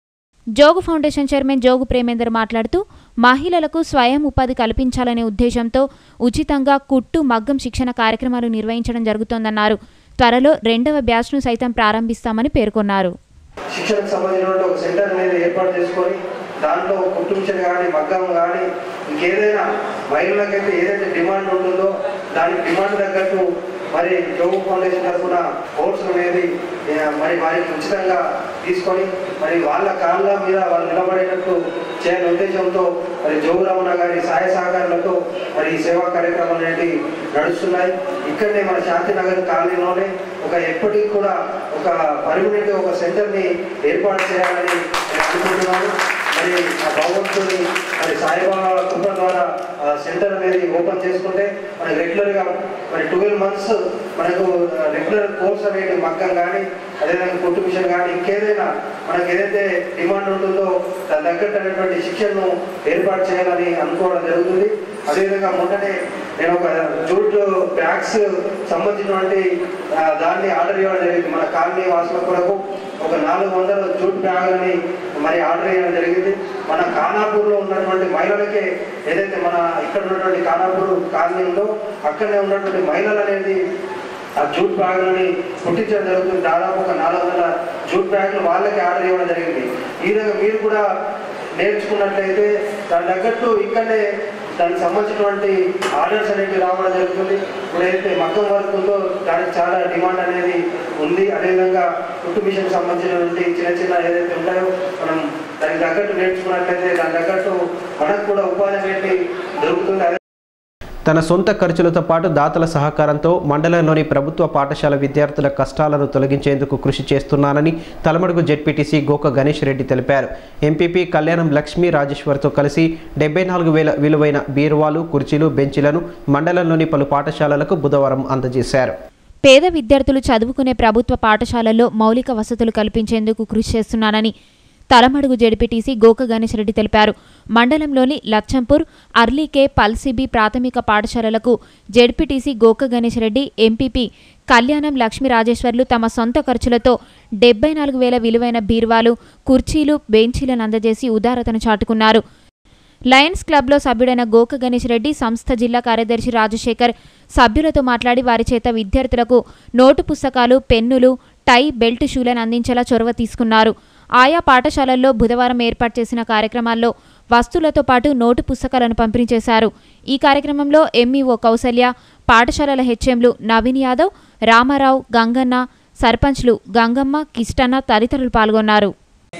జోగు ఫౌండేషన్ చైర్మన్ జోగు ప్రేమేందర్ మాట్లాడుతూ మహిళలకు స్వయం ఉపాధి కల్పించాలనే ఉద్దేశంతో ఉచితంగా కుట్టు మగ్గం శిక్షణ కార్యక్రమాలు నిర్వహించడం జరుగుతోందన్నారు త్వరలో రెండవ బ్యాచ్ను సైతం ప్రారంభిస్తామని పేర్కొన్నారు శిక్షణకు సంబంధించిన ఒక సెంటర్ అనేది ఏర్పాటు చేసుకొని దాంట్లో కుట్టు మిషన్ కానీ మగ్గం కానీ ఇంకేదైనా మహిళలకైతే ఏదైతే డిమాండ్ ఉంటుందో దాని డిమాండ్ తగ్గట్టు మరి యోగ ఫౌండేషన్ తరఫున కోర్సు అనేది ఆ, మరి వారికి ఉచితంగా తీసుకొని మరి వాళ్ళ కాళ్ళ మీద వాళ్ళు నిలబడేటట్టు చేయాలనే ఉద్దేశంతో మరి జోగురమణ గారి సహాయ సహకారాలతో మరి ఈ సేవా కార్యక్రమాలు అనేవి నడుస్తున్నాయి ఇక్కడనే మన శాంతినగర్ కాలనీలోనే ఒక ఎప్పటికీ కూడా ఒక పర్మనెంట్ ఒక సెంటర్ని ఏర్పాటు చేయాలని నేను అనుకుంటున్నాను మరి ఆ భగవంతుని మరి సాయిబాబా కృప ద్వారా ఆ సెంటర్ అనేది ఓపెన్ చేసుకుంటే మనకి రెగ్యులర్గా మరి ట్వెల్వ్ మంత్స్ మనకు రెగ్యులర్ కోర్స్ అనేది మగ్గం కానీ అదేవిధంగా కుట్టు మిషన్ కానీ ఇంకేదైనా మనకి ఏదైతే డిమాండ్ ఉంటుందో దాని తగ్గట్టు అనేటువంటి శిక్షణను ఏర్పాటు చేయాలని అనుకోవడం జరుగుతుంది అదేవిధంగా మొన్ననే నేను ఒక జూట్ బ్యాగ్స్ సంబంధించినటువంటి ఆ, దాన్ని ఆర్డర్ ఇవ్వడం జరిగింది మన కాలనీ వాసుల కొరకు ఒక నాలుగు వందల జూట్ బ్యాగులని మరి ఆర్డర్ చేయడం జరిగింది మన ఖానాపూర్లో ఉన్నటువంటి మహిళలకే ఏదైతే మన ఇక్కడ ఉన్నటువంటి ఖానాపూర్ కాలనీ ఉందో అక్కడనే ఉన్నటువంటి మహిళలు అనేది ఆ జూట్ బ్యాగులని కుట్టించడం జరుగుతుంది దాదాపు ఒక నాలుగు వందల జూట్ బ్యాగులు వాళ్ళకి ఆర్డర్ ఇవ్వడం జరిగింది ఈ విధంగా మీరు కూడా నేర్చుకున్నట్లయితే దాని తగ్గట్టు ఇక్కడనే దానికి సంబంధించినటువంటి ఆర్డర్స్ అనేవి రావడం జరుగుతుంది ఇప్పుడు ఏదైతే మగ్గం వర్క్ ఉందో దానికి చాలా డిమాండ్ అనేది ఉంది అదేవిధంగా కుట్టు మిషన్ సంబంధించినటువంటి చిన్న చిన్న ఏదైతే ఉంటాయో మనం దానికి తగ్గట్టు నేర్చుకున్నట్లయితే దాని తగ్గట్టు మనకు కూడా ఉపాధి అనేది దొరుకుతుంది అదే తన సొంత ఖర్చులతో పాటు దాతల సహకారంతో మండలంలోని ప్రభుత్వ పాఠశాల విద్యార్థుల కష్టాలను తొలగించేందుకు కృషి చేస్తున్నానని తలమడుగు జెడ్పీటీసీ గోక గణేష్ రెడ్డి తెలిపారు ఎంపీపీ కళ్యాణం లక్ష్మీ రాజేశ్వర్తో కలిసి డెబ్బై నాలుగు వేల విలువైన బీరువాలు కుర్చీలు బెంచీలను మండలంలోని పలు పాఠశాలలకు బుధవారం అందజేశారు పేద విద్యార్థులు చదువుకునే ప్రభుత్వ పాఠశాలల్లో మౌలిక వసతులు కల్పించేందుకు కృషి చేస్తున్నానని తలమడుగు జడిపిటీసీ గోక గణేష్ రెడ్డి తెలిపారు మండలంలోని లచ్చంపూర్ అర్లీకే పల్సిబి ప్రాథమిక పాఠశాలలకు జడ్పీటీసీ గోక గణేష్ రెడ్డి ఎంపీపీ కళ్యాణం లక్ష్మీ రాజేశ్వర్లు తమ సొంత ఖర్చులతో డెబ్బై నాలుగు వేల విలువైన బీర్వాలు కుర్చీలు బెంచీలను అందజేసి ఉదారతను చాటుకున్నారు లయన్స్ క్లబ్లో సభ్యుడైన గోక గణేష్ రెడ్డి సంస్థ జిల్లా కార్యదర్శి రాజశేఖర్ సభ్యులతో మాట్లాడి వారి చేత విద్యార్థులకు నోటు పుస్తకాలు పెన్నులు టై బెల్ట్ షూలను అందించేలా చొరవ తీసుకున్నారు ఆయా పాఠశాలల్లో బుధవారం ఏర్పాటు చేసిన కార్యక్రమాల్లో వస్తువులతో పాటు నోటు పుస్తకాలను పంపిణీ చేశారు ఈ కార్యక్రమంలో ఎంఈఓ కౌసల్య పాఠశాలల హెచ్ఎంలు నవీన్ యాదవ్ రామారావు గంగన్న సర్పంచ్లు గంగమ్మ కిష్టన్న తదితరులు పాల్గొన్నారు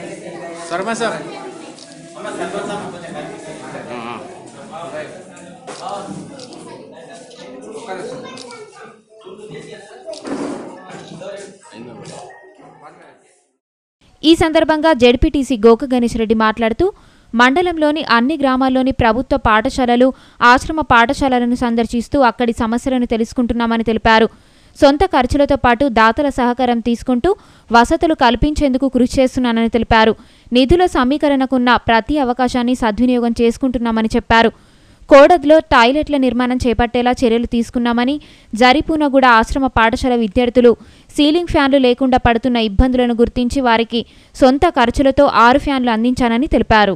ఈ సందర్భంగా జడ్పీటీసీ గోక గణేష్ రెడ్డి మాట్లాడుతూ మండలంలోని అన్ని గ్రామాల్లోని ప్రభుత్వ పాఠశాలలు ఆశ్రమ పాఠశాలలను సందర్శిస్తూ అక్కడి సమస్యలను తెలుసుకుంటున్నామని తెలిపారు సొంత ఖర్చులతో పాటు దాతల సహకారం తీసుకుంటూ వసతులు కల్పించేందుకు కృషి చేస్తున్నానని తెలిపారు నిధుల సమీకరణకున్న ప్రతి అవకాశాన్ని సద్వినియోగం చేసుకుంటున్నామని చెప్పారు కోడద్లో టాయిలెట్ల నిర్మాణం చేపట్టేలా చర్యలు తీసుకున్నామని జరిపూనగూడ ఆశ్రమ పాఠశాల విద్యార్థులు సీలింగ్ ఫ్యాన్లు లేకుండా పడుతున్న ఇబ్బందులను గుర్తించి వారికి సొంత ఖర్చులతో ఆరు ఫ్యాన్లు అందించానని తెలిపారు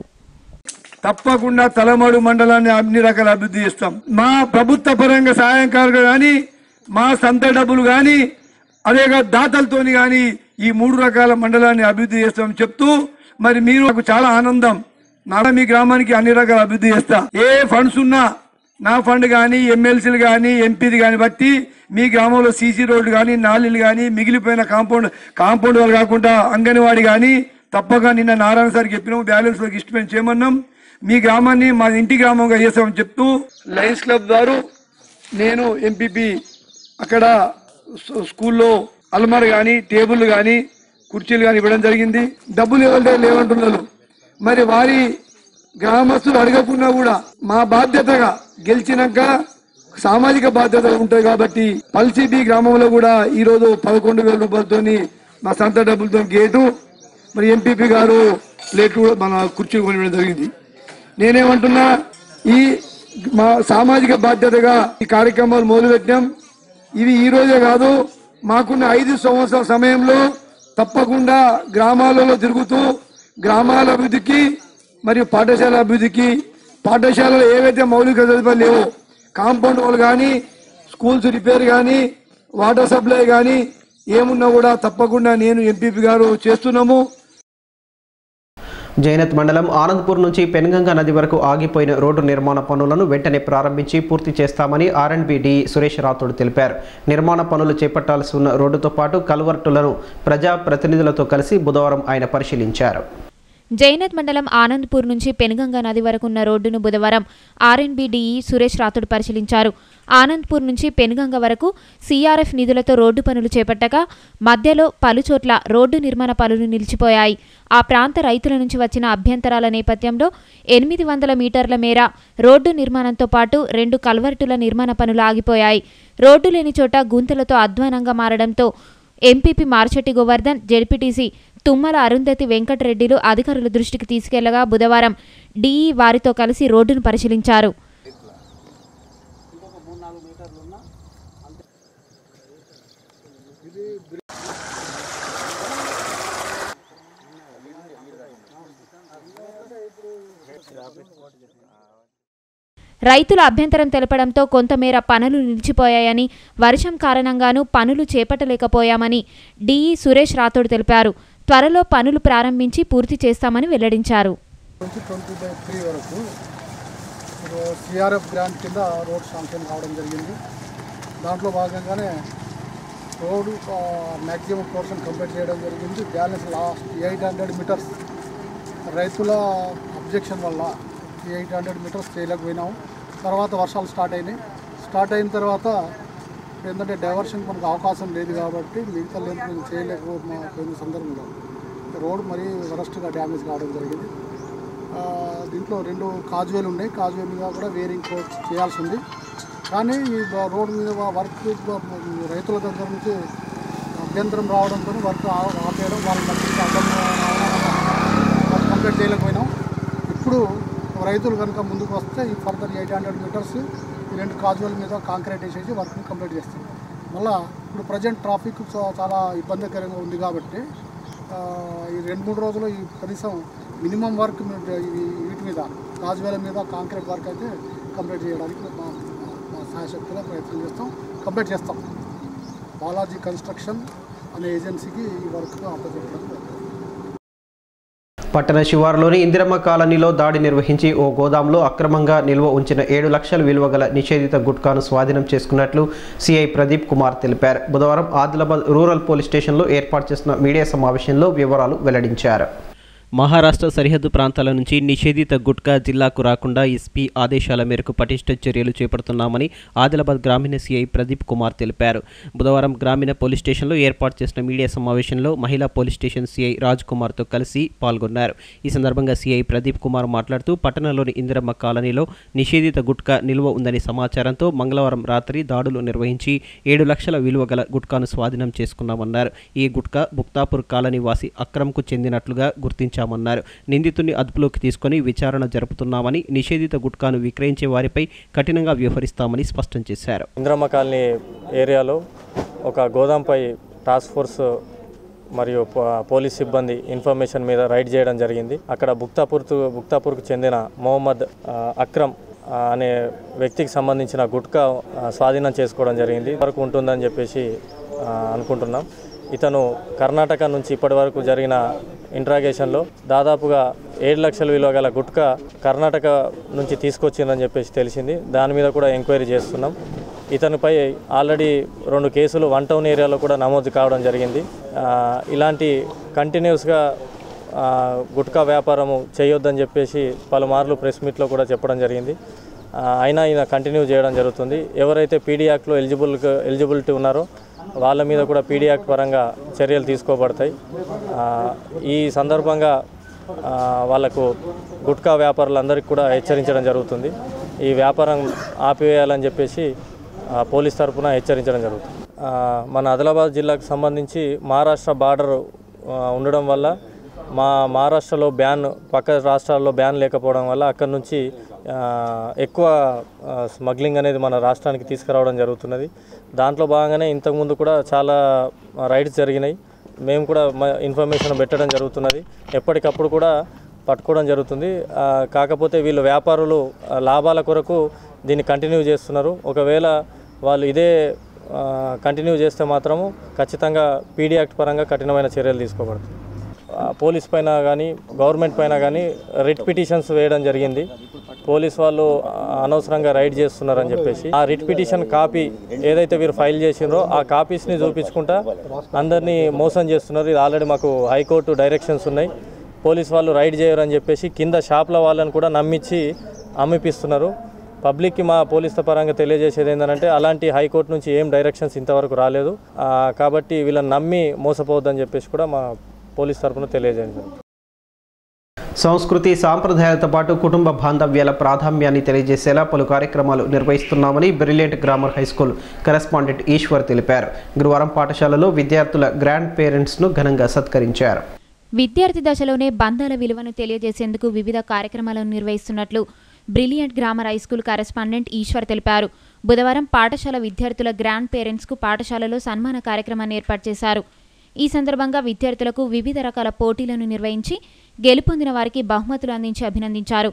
తప్పకుండా తలమడు మండలాన్ని అన్ని రకాల అభివృద్ధి చేస్తాం మా ప్రభుత్వ పరంగా సహాయకారులు కానీ మా సొంత డబ్బులు కానీ అదేగా దాతలతోని కానీ ఈ మూడు రకాల మండలాన్ని అభివృద్ధి చేస్తాం చెప్తూ మరి మీరు నాకు చాలా ఆనందం నా మీ గ్రామానికి అన్ని రకాల అభివృద్ధి చేస్తా ఏ ఫండ్స్ ఉన్నా నా ఫండ్ కానీ ఎమ్మెల్సీలు కానీ ఎంపీది కానీ బట్టి మీ గ్రామంలో సీసీ రోడ్లు కానీ నాలీలు కానీ మిగిలిపోయిన కాంపౌండ్ కాంపౌండ్ వాళ్ళు కాకుండా అంగన్వాడి కానీ తప్పక నిన్న నారాయణ సార్ చెప్పినాం బ్యాలెన్స్ వాళ్ళకి ఇష్టమైన చేయమన్నాం మీ గ్రామాన్ని మా ఇంటి గ్రామంగా చేస్తామని చెప్తూ లయన్స్ క్లబ్ ద్వారా నేను ఎంపీపీ అక్కడ స్- స్కూల్లో అల్మార్ కానీ టేబుల్ కానీ కుర్చీలు కానీ ఇవ్వడం జరిగింది డబ్బులు ఎవరి లేవంటున్నారు మరి వారి గ్రామస్తులు అడగకున్నా కూడా మా బాధ్యతగా గెలిచినాక సామాజిక బాధ్యత ఉంటాయి కాబట్టి పల్సిబి గ్రామంలో కూడా ఈ రోజు పదకొండు వేల రూపాయలతోని మా సొంత డబ్బులతో గేటు మరి ఎంపీపీ గారు ప్లేట్ కూడా మన కుర్చీ కొనివ్వడం జరిగింది నేనేమంటున్నా ఈ మా సామాజిక బాధ్యతగా ఈ కార్యక్రమాలు మొదలుపెట్టాం ఇవి ఈ రోజే కాదు మాకున్న ఐదు సంవత్సరాల సమయంలో తప్పకుండా గ్రామాలలో తిరుగుతూ గ్రామాల అభివృద్ధికి మరియు పాఠశాల అభివృద్ధికి పాఠశాలలో ఏవైతే మౌలిక సదుపాయాలు లేవో కాంపౌండ్ వాళ్ళు కానీ స్కూల్స్ రిపేర్ కానీ వాటర్ సప్లై కానీ ఏమున్నా కూడా తప్పకుండా నేను ఎంపీపీ గారు చేస్తున్నాము జైనత్ మండలం ఆనంద్పూర్ నుంచి పెన్గంగా నది వరకు ఆగిపోయిన రోడ్డు నిర్మాణ పనులను వెంటనే ప్రారంభించి పూర్తి చేస్తామని ఆర్ఎండ్బి డి సురేష్ రాథోడ్ తెలిపారు నిర్మాణ పనులు చేపట్టాల్సి ఉన్న రోడ్డుతో పాటు కల్వర్టులను ప్రజా ప్రతినిధులతో కలిసి బుధవారం ఆయన పరిశీలించారు జైనత్ మండలం ఆనంద్పూర్ నుంచి పెనుగంగ నది వరకు ఉన్న రోడ్డును బుధవారం ఆర్ఎన్బి డిఈ సురేష్ రాథోడ్ పరిశీలించారు ఆనంద్పూర్ నుంచి పెనుగంగ వరకు సీఆర్ఎఫ్ నిధులతో రోడ్డు పనులు చేపట్టగా మధ్యలో పలుచోట్ల రోడ్డు నిర్మాణ పనులు నిలిచిపోయాయి ఆ ప్రాంత రైతుల నుంచి వచ్చిన అభ్యంతరాల నేపథ్యంలో ఎనిమిది వందల మీటర్ల మేర రోడ్డు నిర్మాణంతో పాటు రెండు కల్వర్టుల నిర్మాణ పనులు ఆగిపోయాయి రోడ్డు లేని చోట గుంతలతో అధ్వానంగా మారడంతో ఎంపీపీ మార్చెట్టి గోవర్ధన్ జెడ్పీటీసీ తుమ్మల అరుంధతి వెంకటరెడ్డిలు అధికారుల దృష్టికి తీసుకెళ్లగా బుధవారం డీఈ వారితో కలిసి రోడ్డును పరిశీలించారు రైతుల అభ్యంతరం తెలపడంతో కొంతమేర పనులు నిలిచిపోయాయని వర్షం కారణంగానూ పనులు చేపట్టలేకపోయామని డీఈ సురేష్ రాథోడ్ తెలిపారు త్వరలో పనులు ప్రారంభించి పూర్తి చేస్తామని వెల్లడించారు నుంచి ట్వంటీ బై త్రీ వరకు సిఆర్ఎఫ్ గ్రాంట్ కింద రోడ్ శాంక్షన్ కావడం జరిగింది దాంట్లో భాగంగానే రోడ్డు మ్యాక్సిమం పోర్షన్ కంప్లీట్ చేయడం జరిగింది balance last eight hundred metres రైతుల అబ్జెక్షన్ వల్ల ఎయిట్ హండ్రెడ్ మీటర్స్ చేయలేకపోయినాం తర్వాత వర్షాలు స్టార్ట్ అయినాయి స్టార్ట్ అయిన తర్వాత ఏంటంటే డైవర్షన్ మనకు అవకాశం లేదు కాబట్టి మిగతా లెంత్ మేము చేయలేకపోయిన సందర్భంలో రోడ్ మరీ వరస్ట్గా డ్యామేజ్ కావడం జరిగింది ఆ, దీంట్లో రెండు కాజువేలు ఉన్నాయి కాజువే మీద కూడా వేరింగ్ కోర్స్ చేయాల్సి ఉంది కానీ ఈ బ- రోడ్ మీద వా- వర్క్ బ- రైతుల దగ్గర నుంచి అభ్యంతరం రావడంతో వర్క్ ఆ- ఆపేయడం వాళ్ళ మధ్య అడ్డం రావడం వల్ల వర్క్ కంప్లీట్ చేయలేకపోయినాం ఇప్పుడు రైతులు కనుక ముందుకు వస్తే ఈ ఫర్దర్ ఎయిట్ హండ్రెడ్ మీటర్స్ ఈ రెండు కాజువల మీద కాంక్రీట్ వేసేసి వర్క్ని కంప్లీట్ చేస్తాం మళ్ళా ఇప్పుడు ప్రజెంట్ ట్రాఫిక్ చా- చాలా ఇబ్బందికరంగా ఉంది కాబట్టి ఆ, ఈ రెండు మూడు రోజులు ఈ కనీసం మినిమం వర్క్ మీద ఈ వీటి మీద కాజువేల మీద కాంక్రీట్ వర్క్ అయితే కంప్లీట్ చేయడానికి మా మా- మా సాయశక్తిగా ప్రయత్నం చేస్తాం కంప్లీట్ చేస్తాం బాలాజీ కన్స్ట్రక్షన్ అనే ఏజెన్సీకి ఈ వర్క్ అప్పచెప్పడం జరుగుతుంది. పట్టణ శివారులోని ఇందిరమ్మ కాలనీలో దాడి నిర్వహించి ఓ గోదాంలో అక్రమంగా నిల్వ ఉంచిన ఏడు లక్షల విలువ గల నిషేధిత గుట్కాను స్వాధీనం చేసుకున్నట్లు సిఐ ప్రదీప్ కుమార్ తెలిపారు బుధవారం ఆదిలాబాద్ రూరల్ పోలీస్ స్టేషన్లో ఏర్పాటు చేసిన మీడియా సమావేశంలో వివరాలు వెల్లడించారు మహారాష్ట్ర సరిహద్దు ప్రాంతాల నుంచి నిషేధిత గుట్కా జిల్లాకు రాకుండా ఎస్పీ ఆదేశాల మేరకు పటిష్ట చర్యలు చేపడుతున్నామని ఆదిలాబాద్ గ్రామీణ సీఐ ప్రదీప్ కుమార్ తెలిపారు బుధవారం గ్రామీణ పోలీస్ స్టేషన్లో ఏర్పాటు చేసిన మీడియా సమావేశంలో మహిళా పోలీస్ స్టేషన్ సీఐ రాజ్ కుమార్తో కలిసి పాల్గొన్నారు ఈ సందర్భంగా సీఐ ప్రదీప్ కుమార్ మాట్లాడుతూ పట్టణంలోని ఇందిరమ్మ కాలనీలో నిషేధిత గుట్కా నిల్వ ఉందని సమాచారంతో మంగళవారం రాత్రి దాడులు నిర్వహించి ఏడు లక్షల విలువ గల గుట్కాను స్వాధీనం చేసుకున్నామన్నారు ఈ గుట్కా బుక్తాపూర్ కాలనీ వాసి అక్రమ్కు చెందినట్లుగా గుర్తించామన్నారు నిందితుడిని అదుపులోకి తీసుకొని విచారణ జరుపుతున్నామని నిషేధిత గుట్కాను విక్రయించే వారిపై కఠినంగా వ్యవహరిస్తామని స్పష్టం చేశారు ఇంద్రమ్మ కాలనీ ఏరియాలో ఒక గోదాంపై టాస్క్ ఫోర్స్ మరియు పో- పోలీస్ సిబ్బంది ఇన్ఫర్మేషన్ మీద రైడ్ చేయడం జరిగింది అక్కడ బుక్తాపూర్ బుక్తాపూర్కు చెందిన మొహమ్మద్ ఆ, అక్రమ్ ఆ, అనే వ్యక్తికి సంబంధించిన గుట్కా ఆ, స్వాధీనం చేసుకోవడం జరిగింది వరకు ఉంటుందని చెప్పేసి ఆ, అనుకుంటున్నాం ఇతను కర్ణాటక నుంచి ఇప్పటి వరకు జరిగిన ఇంట్రాగేషన్లో దాదాపుగా ఏడు లక్షల విలువ గల గుట్కా కర్ణాటక నుంచి తీసుకొచ్చిందని చెప్పేసి తెలిసింది దాని మీద కూడా ఎంక్వైరీ చేస్తున్నాం ఇతనిపై ఆల్రెడీ రెండు కేసులు వన్ టౌన్ ఏరియాలో కూడా నమోదు కావడం జరిగింది ఆ, ఇలాంటి కంటిన్యూస్గా ఆ, గుట్కా వ్యాపారము చేయొద్దని చెప్పేసి పలుమార్లు ప్రెస్ మీట్లో కూడా చెప్పడం జరిగింది ఆ, అయినా ఈయన కంటిన్యూ చేయడం జరుగుతుంది ఎవరైతే పీడీ యాక్ట్లో ఎలిజిబుల్ ఎలిజిబిలిటీ ఉన్నారో వాళ్ళ మీద కూడా పీడీ యాక్ట్ పరంగా చర్యలు తీసుకోబడతాయి ఆ, ఈ సందర్భంగా ఆ, వాళ్ళకు గుట్కా వ్యాపారులందరికీ కూడా హెచ్చరించడం జరుగుతుంది ఈ వ్యాపారం ఆపివేయాలని చెప్పేసి ఆ, పోలీస్ తరఫున హెచ్చరించడం జరుగుతుంది ఆ, మన ఆదిలాబాద్ జిల్లాకు సంబంధించి మహారాష్ట్ర బార్డర్ ఆ, ఉండడం వల్ల మా మహారాష్ట్రలో బ్యాన్ పక్క రాష్ట్రాల్లో బ్యాన్ లేకపోవడం వల్ల అక్కడ నుంచి ఆ, ఎక్కువ ఆ, స్మగ్లింగ్ అనేది మన రాష్ట్రానికి తీసుకురావడం జరుగుతున్నది దాంట్లో భాగంగానే ఇంతకుముందు కూడా చాలా రైడ్స్ జరిగినాయి మేము కూడా మ- ఇన్ఫర్మేషన్ పెట్టడం జరుగుతున్నది ఎప్పటికప్పుడు కూడా పట్టుకోవడం జరుగుతుంది ఆ, కాకపోతే వీళ్ళు వ్యాపారులు ఆ, లాభాల కొరకు దీన్ని కంటిన్యూ చేస్తున్నారు ఒకవేళ వాళ్ళు ఇదే కంటిన్యూ చేస్తే మాత్రము ఖచ్చితంగా పీడీ యాక్ట్ పరంగా కఠినమైన చర్యలు తీసుకోబడతాయి ఆ, పోలీస్ పైన కానీ గవర్నమెంట్ పైన కానీ రిట్ పిటిషన్స్ వేయడం జరిగింది పోలీస్ వాళ్ళు ఆ, అనవసరంగా రైడ్ చేస్తున్నారని చెప్పేసి ఆ రిట్ పిటిషన్ కాపీ ఏదైతే వీరు ఫైల్ చేసిండ్రో ఆ కాపీస్ని చూపించుకుంటా అందరినీ మోసం చేస్తున్నారు ఇది ఆల్రెడీ మాకు హైకోర్టు డైరెక్షన్స్ ఉన్నాయి పోలీస్ వాళ్ళు రైడ్ చేయరు అని చెప్పేసి కింద షాప్ల వాళ్ళని కూడా నమ్మించి అమ్మిపిస్తున్నారు పబ్లిక్కి మా పోలీస్ పరంగా తెలియజేసేది ఏంటంటే అలాంటి హైకోర్టు నుంచి ఏం డైరెక్షన్స్ ఇంతవరకు రాలేదు ఆ, కాబట్టి వీళ్ళని నమ్మి మోసపోవద్దని చెప్పేసి కూడా మా పోలీస్ తరఫున తెలియజేయండి సంస్కృతి సాంప్రదాయాలతో పాటు కుటుంబ బాంధవ్యాల ప్రాధాన్యాన్ని తెలియజేసేలా పలు కార్యక్రమాలు నిర్వహిస్తున్నామని brilliant grammar high school correspondent Eshwar తెలిపారు గురువారం పాఠశాలలో విద్యార్థుల గ్రాండ్ పేరెంట్స్ను ఘనంగా సత్కరించారు విద్యార్థి దశలోనే బంధాల విలువను తెలియజేసేందుకు వివిధ కార్యక్రమాలను నిర్వహిస్తున్నట్లు brilliant grammar high school correspondent Eshwar తెలిపారు బుధవారం పాఠశాల విద్యార్థుల గ్రాండ్ పేరెంట్స్కు పాఠశాలలో సన్మాన కార్యక్రమాన్ని ఏర్పాటు చేశారు ఈ సందర్భంగా విద్యార్థులకు వివిధ రకాల పోటీలను నిర్వహించి గెలుపొందిన వారికి బహుమతులు అందించి అభినందించారు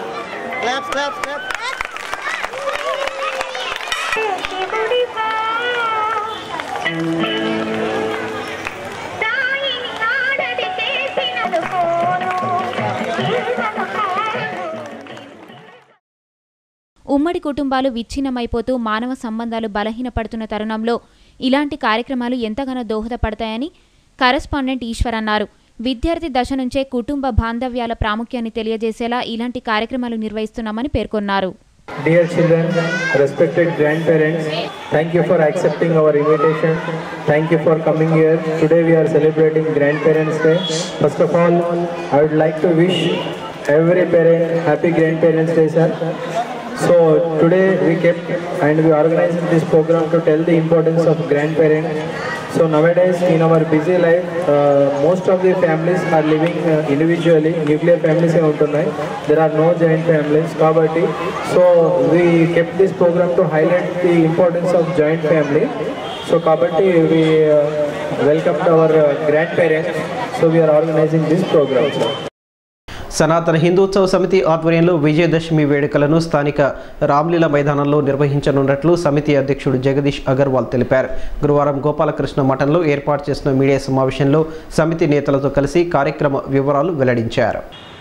ఉమ్మడి కుటుంబాలు విచ్ఛిన్నమైపోతూ మానవ సంబంధాలు బలహీనపడుతున్న తరుణంలో ఇలాంటి కార్యక్రమాలు ఎంతగానో దోహదపడతాయని కరెస్పాండెంట్ ఈశ్వర్ అన్నారు విద్యార్థి దశ నుంచే కుటుంబ బాంధవ్యాల ప్రాముఖ్యాన్ని తెలియజేసేలా ఇలాంటి కార్యక్రమాలు నిర్వహిస్తున్నామని పేర్కొన్నారు Dear children, respected grandparents, thank you for accepting our invitation. Thank you for coming here. Today we are celebrating Grandparents Day. First of all, I would like to wish every parent happy Grandparents Day, sir. So today we kept and we organized this program to tell the importance of grandparents. So nowadays in our busy life, uh, most of the families are living uh, individually. Nuclear families ఏ ఉంటున్నాయి. There are no joint families. కాబట్టి so we kept this program to highlight the importance of joint family. So కాబట్టి we uh, welcomed our uh, grandparents. So we are organizing this program. Sir. సనాతన హిందూత్సవ సమితి ఆధ్వర్యంలో విజయదశమి వేడుకలను స్థానిక రామ్లీల మైదానంలో నిర్వహించనున్నట్లు సమితి అధ్యక్షుడు జగదీష్ అగర్వాల్ తెలిపారు గురువారం గోపాలకృష్ణ మఠంలో ఏర్పాటు చేసిన మీడియా సమావేశంలో సమితి నేతలతో కలిసి కార్యక్రమ వివరాలు వెల్లడించారు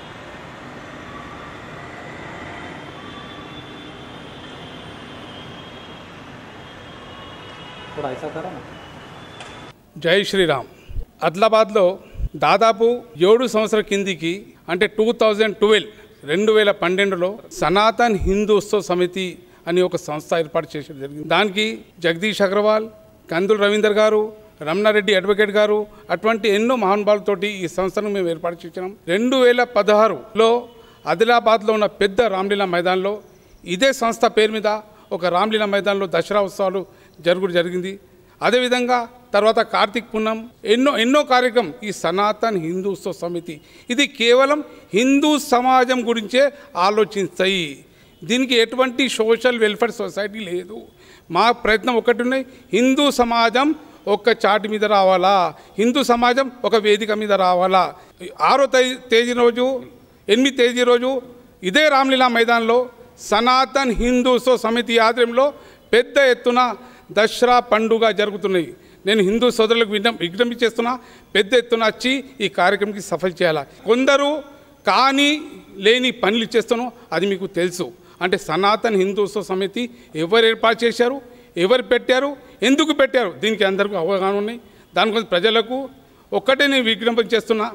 జై శ్రీరామ్ ఆదిలాబాద్లో దాదాపు ఏడు సంవత్సరాల కిందికి అంటే టూ థౌజండ్ ట్వెల్వ్ రెండు వేల పన్నెండులో సనాతన్ హిందూ ఉత్సవ సమితి అని ఒక సంస్థ ఏర్పాటు చేసడం జరిగింది దానికి జగదీష్ అగర్వాల్ కందుల రవీందర్ గారు రమణారెడ్డి అడ్వకేట్ గారు అటువంటి ఎన్నో మహానుభావులతోటి ఈ సంస్థను మేము ఏర్పాటు చేసినాం రెండు వేల పదహారులో ఆదిలాబాద్లో ఉన్న పెద్ద రామ్లీలా మైదాన్లో ఇదే సంస్థ పేరు మీద ఒక రామ్లీలా మైదాన్లో దసరా ఉత్సవాలు జరుగుడు జరిగింది అదేవిధంగా తర్వాత కార్తీక్ పున్నం ఎన్నో ఎన్నో కార్యక్రమం ఈ సనాతన్ హిందూ ఉత్సవ సమితి ఇది కేవలం హిందూ సమాజం గురించే ఆలోచిస్తాయి దీనికి ఎటువంటి సోషల్ వెల్ఫేర్ సొసైటీ లేదు మా ప్రయత్నం ఒకటి ఉన్నాయి హిందూ సమాజం ఒక్క చాటి మీద రావాలా హిందూ సమాజం ఒక వేదిక మీద రావాలా ఆరో తేదీ తేదీ రోజు ఎనిమిది తేదీ రోజు ఇదే రామ్లీలా మైదాన్లో సనాతన్ హిందూ ఉత్సవ సమితి ఆధ్వర్యంలో పెద్ద ఎత్తున దసరా పండుగ జరుగుతున్నాయి నేను హిందూ సోదరులకు విజ్ఞ విజ్ఞప్తి చేస్తున్నా పెద్ద ఎత్తున వచ్చి ఈ కార్యక్రమంకి సఫల్ చేయాలి కొందరు కానీ లేని పనులు చేస్తానో అది మీకు తెలుసు అంటే సనాతన్ హిందూ ఉత్సవ సమితి ఎవరు ఏర్పాటు చేశారు ఎవరు పెట్టారు ఎందుకు పెట్టారు దీనికి అందరికీ అవగాహన ఉన్నాయి దానికోసం ప్రజలకు ఒక్కటే నేను విజ్ఞాపన చేస్తున్నా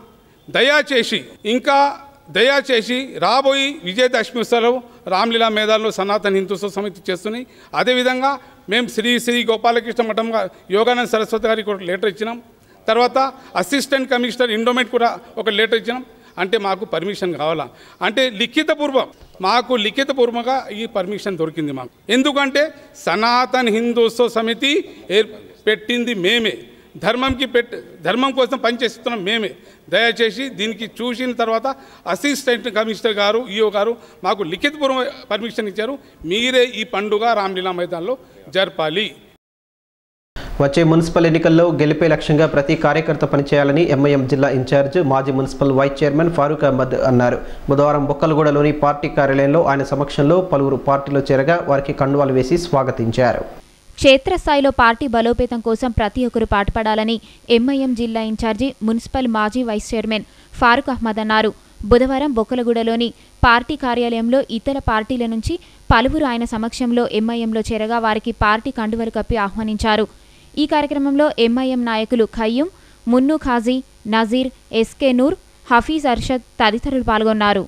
దయచేసి ఇంకా దయచేసి రాబోయి విజయదశమి ఉత్సవం రామ్లీలా మేధాల్లో సనాతన హిందూత్వ సమితి చేస్తున్నాయి అదేవిధంగా మేము శ్రీ శ్రీ గోపాలకృష్ణ మఠం గా- యోగానంద సరస్వతి గారికి ఒక లెటర్ ఇచ్చినాం తర్వాత అసిస్టెంట్ కమిషనర్ ఇండోమెంట్ కూడా ఒక లెటర్ ఇచ్చినాం అంటే మాకు పర్మిషన్ కావాలా అంటే లిఖితపూర్వం మాకు లిఖితపూర్వకంగా ఈ పర్మిషన్ దొరికింది మాకు ఎందుకంటే సనాతన్ హిందూత్సవ సమితి ఏర్ పెట్టింది మేమే ధర్మంకి పెట్ ధర్మం కోసం పనిచేస్తున్నాం మేమే దయచేసి దీనికి చూసిన తర్వాత అసిస్టెంట్ కమిషనర్ గారు ఈఓ గారు మాకు లిఖితపూర్వ పర్మిషన్ ఇచ్చారు మీరే ఈ పండుగ రామ్లీలా మైదాన్లో జరపాలి వచ్చే మున్సిపల్ ఎన్నికల్లో గెలిపే లక్ష్యంగా ప్రతి కార్యకర్త పనిచేయాలని ఎంఐఎం జిల్లా ఇన్ఛార్జ్ మాజీ municipal vice chairman Farooq Ahmed అన్నారు బుధవారం బొక్కలగూడలోని పార్టీ కార్యాలయంలో ఆయన సమక్షంలో పలువురు పార్టీలో చేరగా వారికి కండువాలు వేసి స్వాగతించారు క్షేత్రస్థాయిలో పార్టీ బలోపేతం కోసం ప్రతి ఒక్కరూ పాటుపడాలని ఎంఐఎం జిల్లా ఇన్ఛార్జి మున్సిపల్ మాజీ వైస్ చైర్మన్ ఫారూక్ అహ్మద్ అన్నారు బుధవారం బొక్కలగూడలోని పార్టీ కార్యాలయంలో ఇతర పార్టీల నుంచి పలువురు ఆయన సమక్షంలో ఎంఐఎంలో చేరగా వారికి పార్టీ కండువలు కప్పి ఆహ్వానించారు ఈ కార్యక్రమంలో ఎంఐఎం నాయకులు ఖయ్యూం మున్ను ఖాజీ నజీర్ ఎస్కే నూర్ హఫీజ్ అర్షద్ తదితరులు పాల్గొన్నారు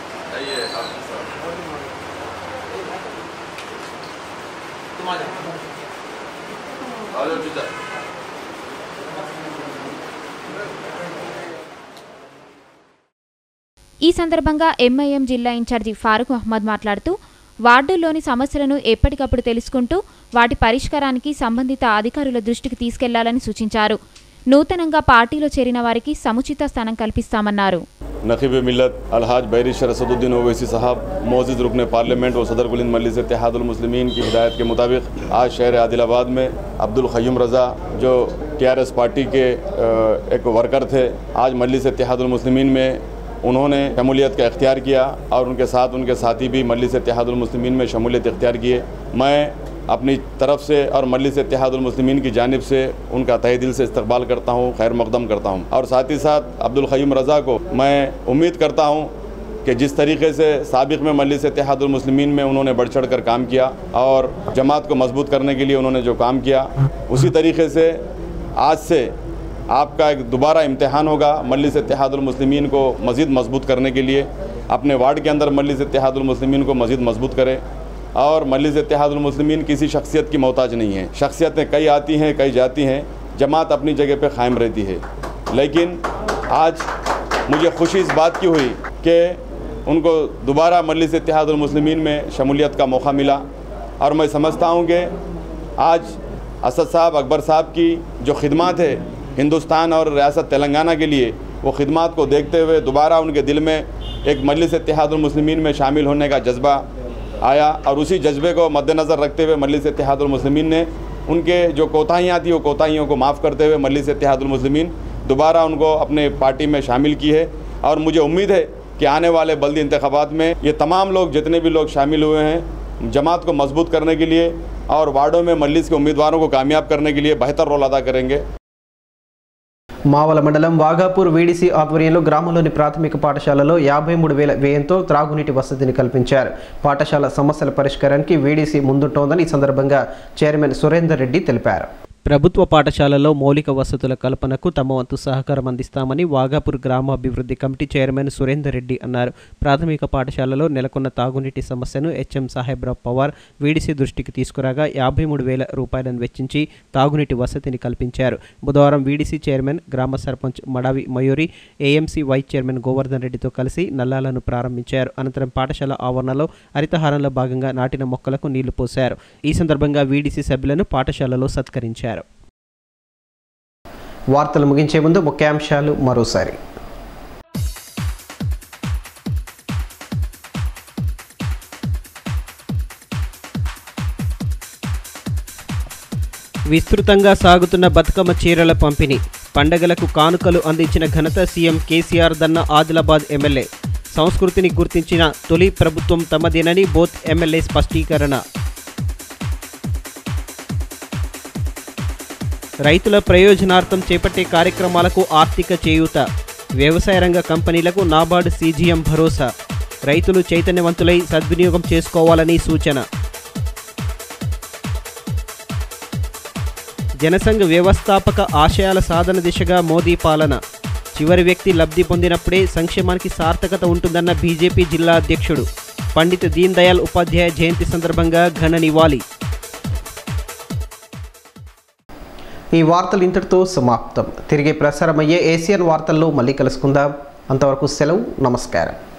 ఈ సందర్భంగా ఎంఐఎం జిల్లా ఇన్ఛార్జి ఫారూక్ అహ్మద్ మాట్లాడుతూ వార్డుల్లోని సమస్యలను ఎప్పటికప్పుడు తెలుసుకుంటూ వాటి పరిష్కారానికి సంబంధిత అధికారుల దృష్టికి తీసుకెళ్లాలని సూచించారు నూతనంగా పార్టీలో చేరిన వారికి సముచిత స్థానం కల్పిస్తామన్నారు नकीब मिलत अलहाज बैरिशर असदुद्दीन ओवैसी साहब मोजिद रुकन पार्लियामेंट और सदर गुलिंद मजलिस इतिहादुलमुस्लिमीन की हिदायत के मुताबिक आज शहर आदिलाबाद में अब्दुल ख़यूम रज़ा जो टीआरएस पार्टी के अ, एक वर्कर थे आज मजलिस इतिहादुलमुस्लिमीन में उन्होंने शमूलियत का इख्तियार किया और उनके साथ उनके साथी भी मजलिस इतिहादुलमुस्लिमीन में शमूलियत इख्तियार किए मैं अपनी तरफ से और मजलिस इतिहादुलमुस्लिमीन की जानब से उनका तहे दिल से इस्तकबाल करता हूँ खैर मकदम करता हूँ और साथ ही साथ अब्दुल ख़यूम रज़ा को मैं उम्मीद करता हूँ कि जिस तरीके से सबक में मजलिस इतिहादुलमुस्लिमीन में उन्होंने बढ़ चढ़ कर काम किया और जमात को मजबूत करने के लिए उन्होंने जो काम किया उसी तरीके से आज से आपका एक दोबारा इम्तहान होगा मजलिस इतिहादुलमुस्लिमीन को मज़ीद मजबूत करने के लिए अपने वार्ड के अंदर मजलिस इतिहादुलमुस्लिमीन को मज़ीद मजबूत करें और मजलिस इतिहादुलमुस्लिमीन किसी शख्सियत की मोहताज नहीं है शख्सियतें कई आती हैं कई जाती हैं जमात अपनी जगह पर क़ायम रहती है लेकिन आज मुझे खुशी इस बात की हुई कि उनको दोबारा मजलिस इतिहादुलमुस्लिमीन में शमूलियत का मौका मिला और मैं समझता हूँ कि आज असद साहब अकबर साहब की जो खिदमत है हिंदुस्तान और रियासत तेलंगाना के लिए वो खिदमत को देखते हुए दोबारा उनके दिल में एक मजलिस इतिहादुलमुस्लिमीन में शामिल होने का जज्बा आया और उसी जज्बे को मद्देनज़र रखते हुए मजलिस इतिहादुलमुस्लिमीन ने उनके जो कोताहियाँ थी वो कोताहियों को माफ़ करते हुए मजलिस इतिहादुलमुस्लिमीन दोबारा उनको अपने पार्टी में शामिल की है और मुझे उम्मीद है कि आने वाले बल्दी इंतबात में ये तमाम लोग जितने भी लोग शामिल हुए हैं जमात को मजबूत करने के लिए और वार्डों में मजलिस के उम्मीदवारों को कामयाब करने के लिए बेहतर रोल अदा करेंगे మావల మండలం వాఘాపూర్ వీడిసి ఆధ్వర్యంలో గ్రామంలోని ప్రాథమిక పాఠశాలలో యాభై మూడు వేల వ్యయంతో త్రాగునీటి వసతిని కల్పించారు పాఠశాల సమస్యల పరిష్కారానికి వీడిసి ముందుంటోందని ఈ సందర్భంగా చైర్మన్ సురేందర్ రెడ్డి తెలిపారు ప్రభుత్వ పాఠశాలలో మౌలిక వసతుల కల్పనకు తమ వంతు సహకారం అందిస్తామని వాగాపూర్ గ్రామాభివృద్ధి కమిటీ చైర్మన్ సురేందర్ రెడ్డి అన్నారు ప్రాథమిక పాఠశాలలో నెలకొన్న తాగునీటి సమస్యను హెచ్ఎం సాహెబ్రావ్ పవార్ వీడిసి దృష్టికి తీసుకురాగా యాభై మూడు వేల రూపాయలను వెచ్చించి తాగునీటి వసతిని కల్పించారు బుధవారం వీడిసి చైర్మన్ గ్రామ sarpanch Madavi Mayuri AMC vice chairman Govardhan రెడ్డితో కలిసి నల్లాలను ప్రారంభించారు అనంతరం పాఠశాల ఆవరణలో హరితహారంలో భాగంగా నాటిన మొక్కలకు నీళ్లు పోశారు ఈ సందర్భంగా వీడిసి సభ్యులను పాఠశాలలో సత్కరించారు వార్తలు ముగించే ముందు ముఖ్యాంశాలు మరోసారి విస్తృతంగా సాగుతున్న బతుకమ్మ చీరల పంపిణీ పండగలకు కానుకలు అందించిన ఘనత సీఎం కేసీఆర్ దన్న ఆదిలాబాద్ ఎమ్మెల్యే సంస్కృతిని గుర్తించిన తొలి ప్రభుత్వం తమదేనని బోత్ ఎమ్మెల్యే స్పష్టీకరణ రైతుల ప్రయోజనార్థం చేపట్టే కార్యక్రమాలకు ఆర్థిక చేయూత వ్యవసాయ రంగ కంపెనీలకు నాబార్డు సీజీఎం భరోసా రైతులు చైతన్యవంతులై సద్వినియోగం చేసుకోవాలని సూచన జనసంఘ వ్యవస్థాపక ఆశయాల సాధన దిశగా మోదీ పాలన చివరి వ్యక్తి లబ్ధి పొందినప్పుడే సంక్షేమానికి సార్థకత ఉంటుందన్న బీజేపీ జిల్లా అధ్యక్షుడు పండిత్ దీన్ దయాళ్ ఉపాధ్యాయ జయంతి సందర్భంగా ఘన నివాళి ఈ వార్తలు ఇంతటితో సమాప్తం తిరిగి ప్రసారమయ్యే ఏసియన్ వార్తల్లో మళ్ళీ కలుసుకుందాం అంతవరకు సెలవు నమస్కారం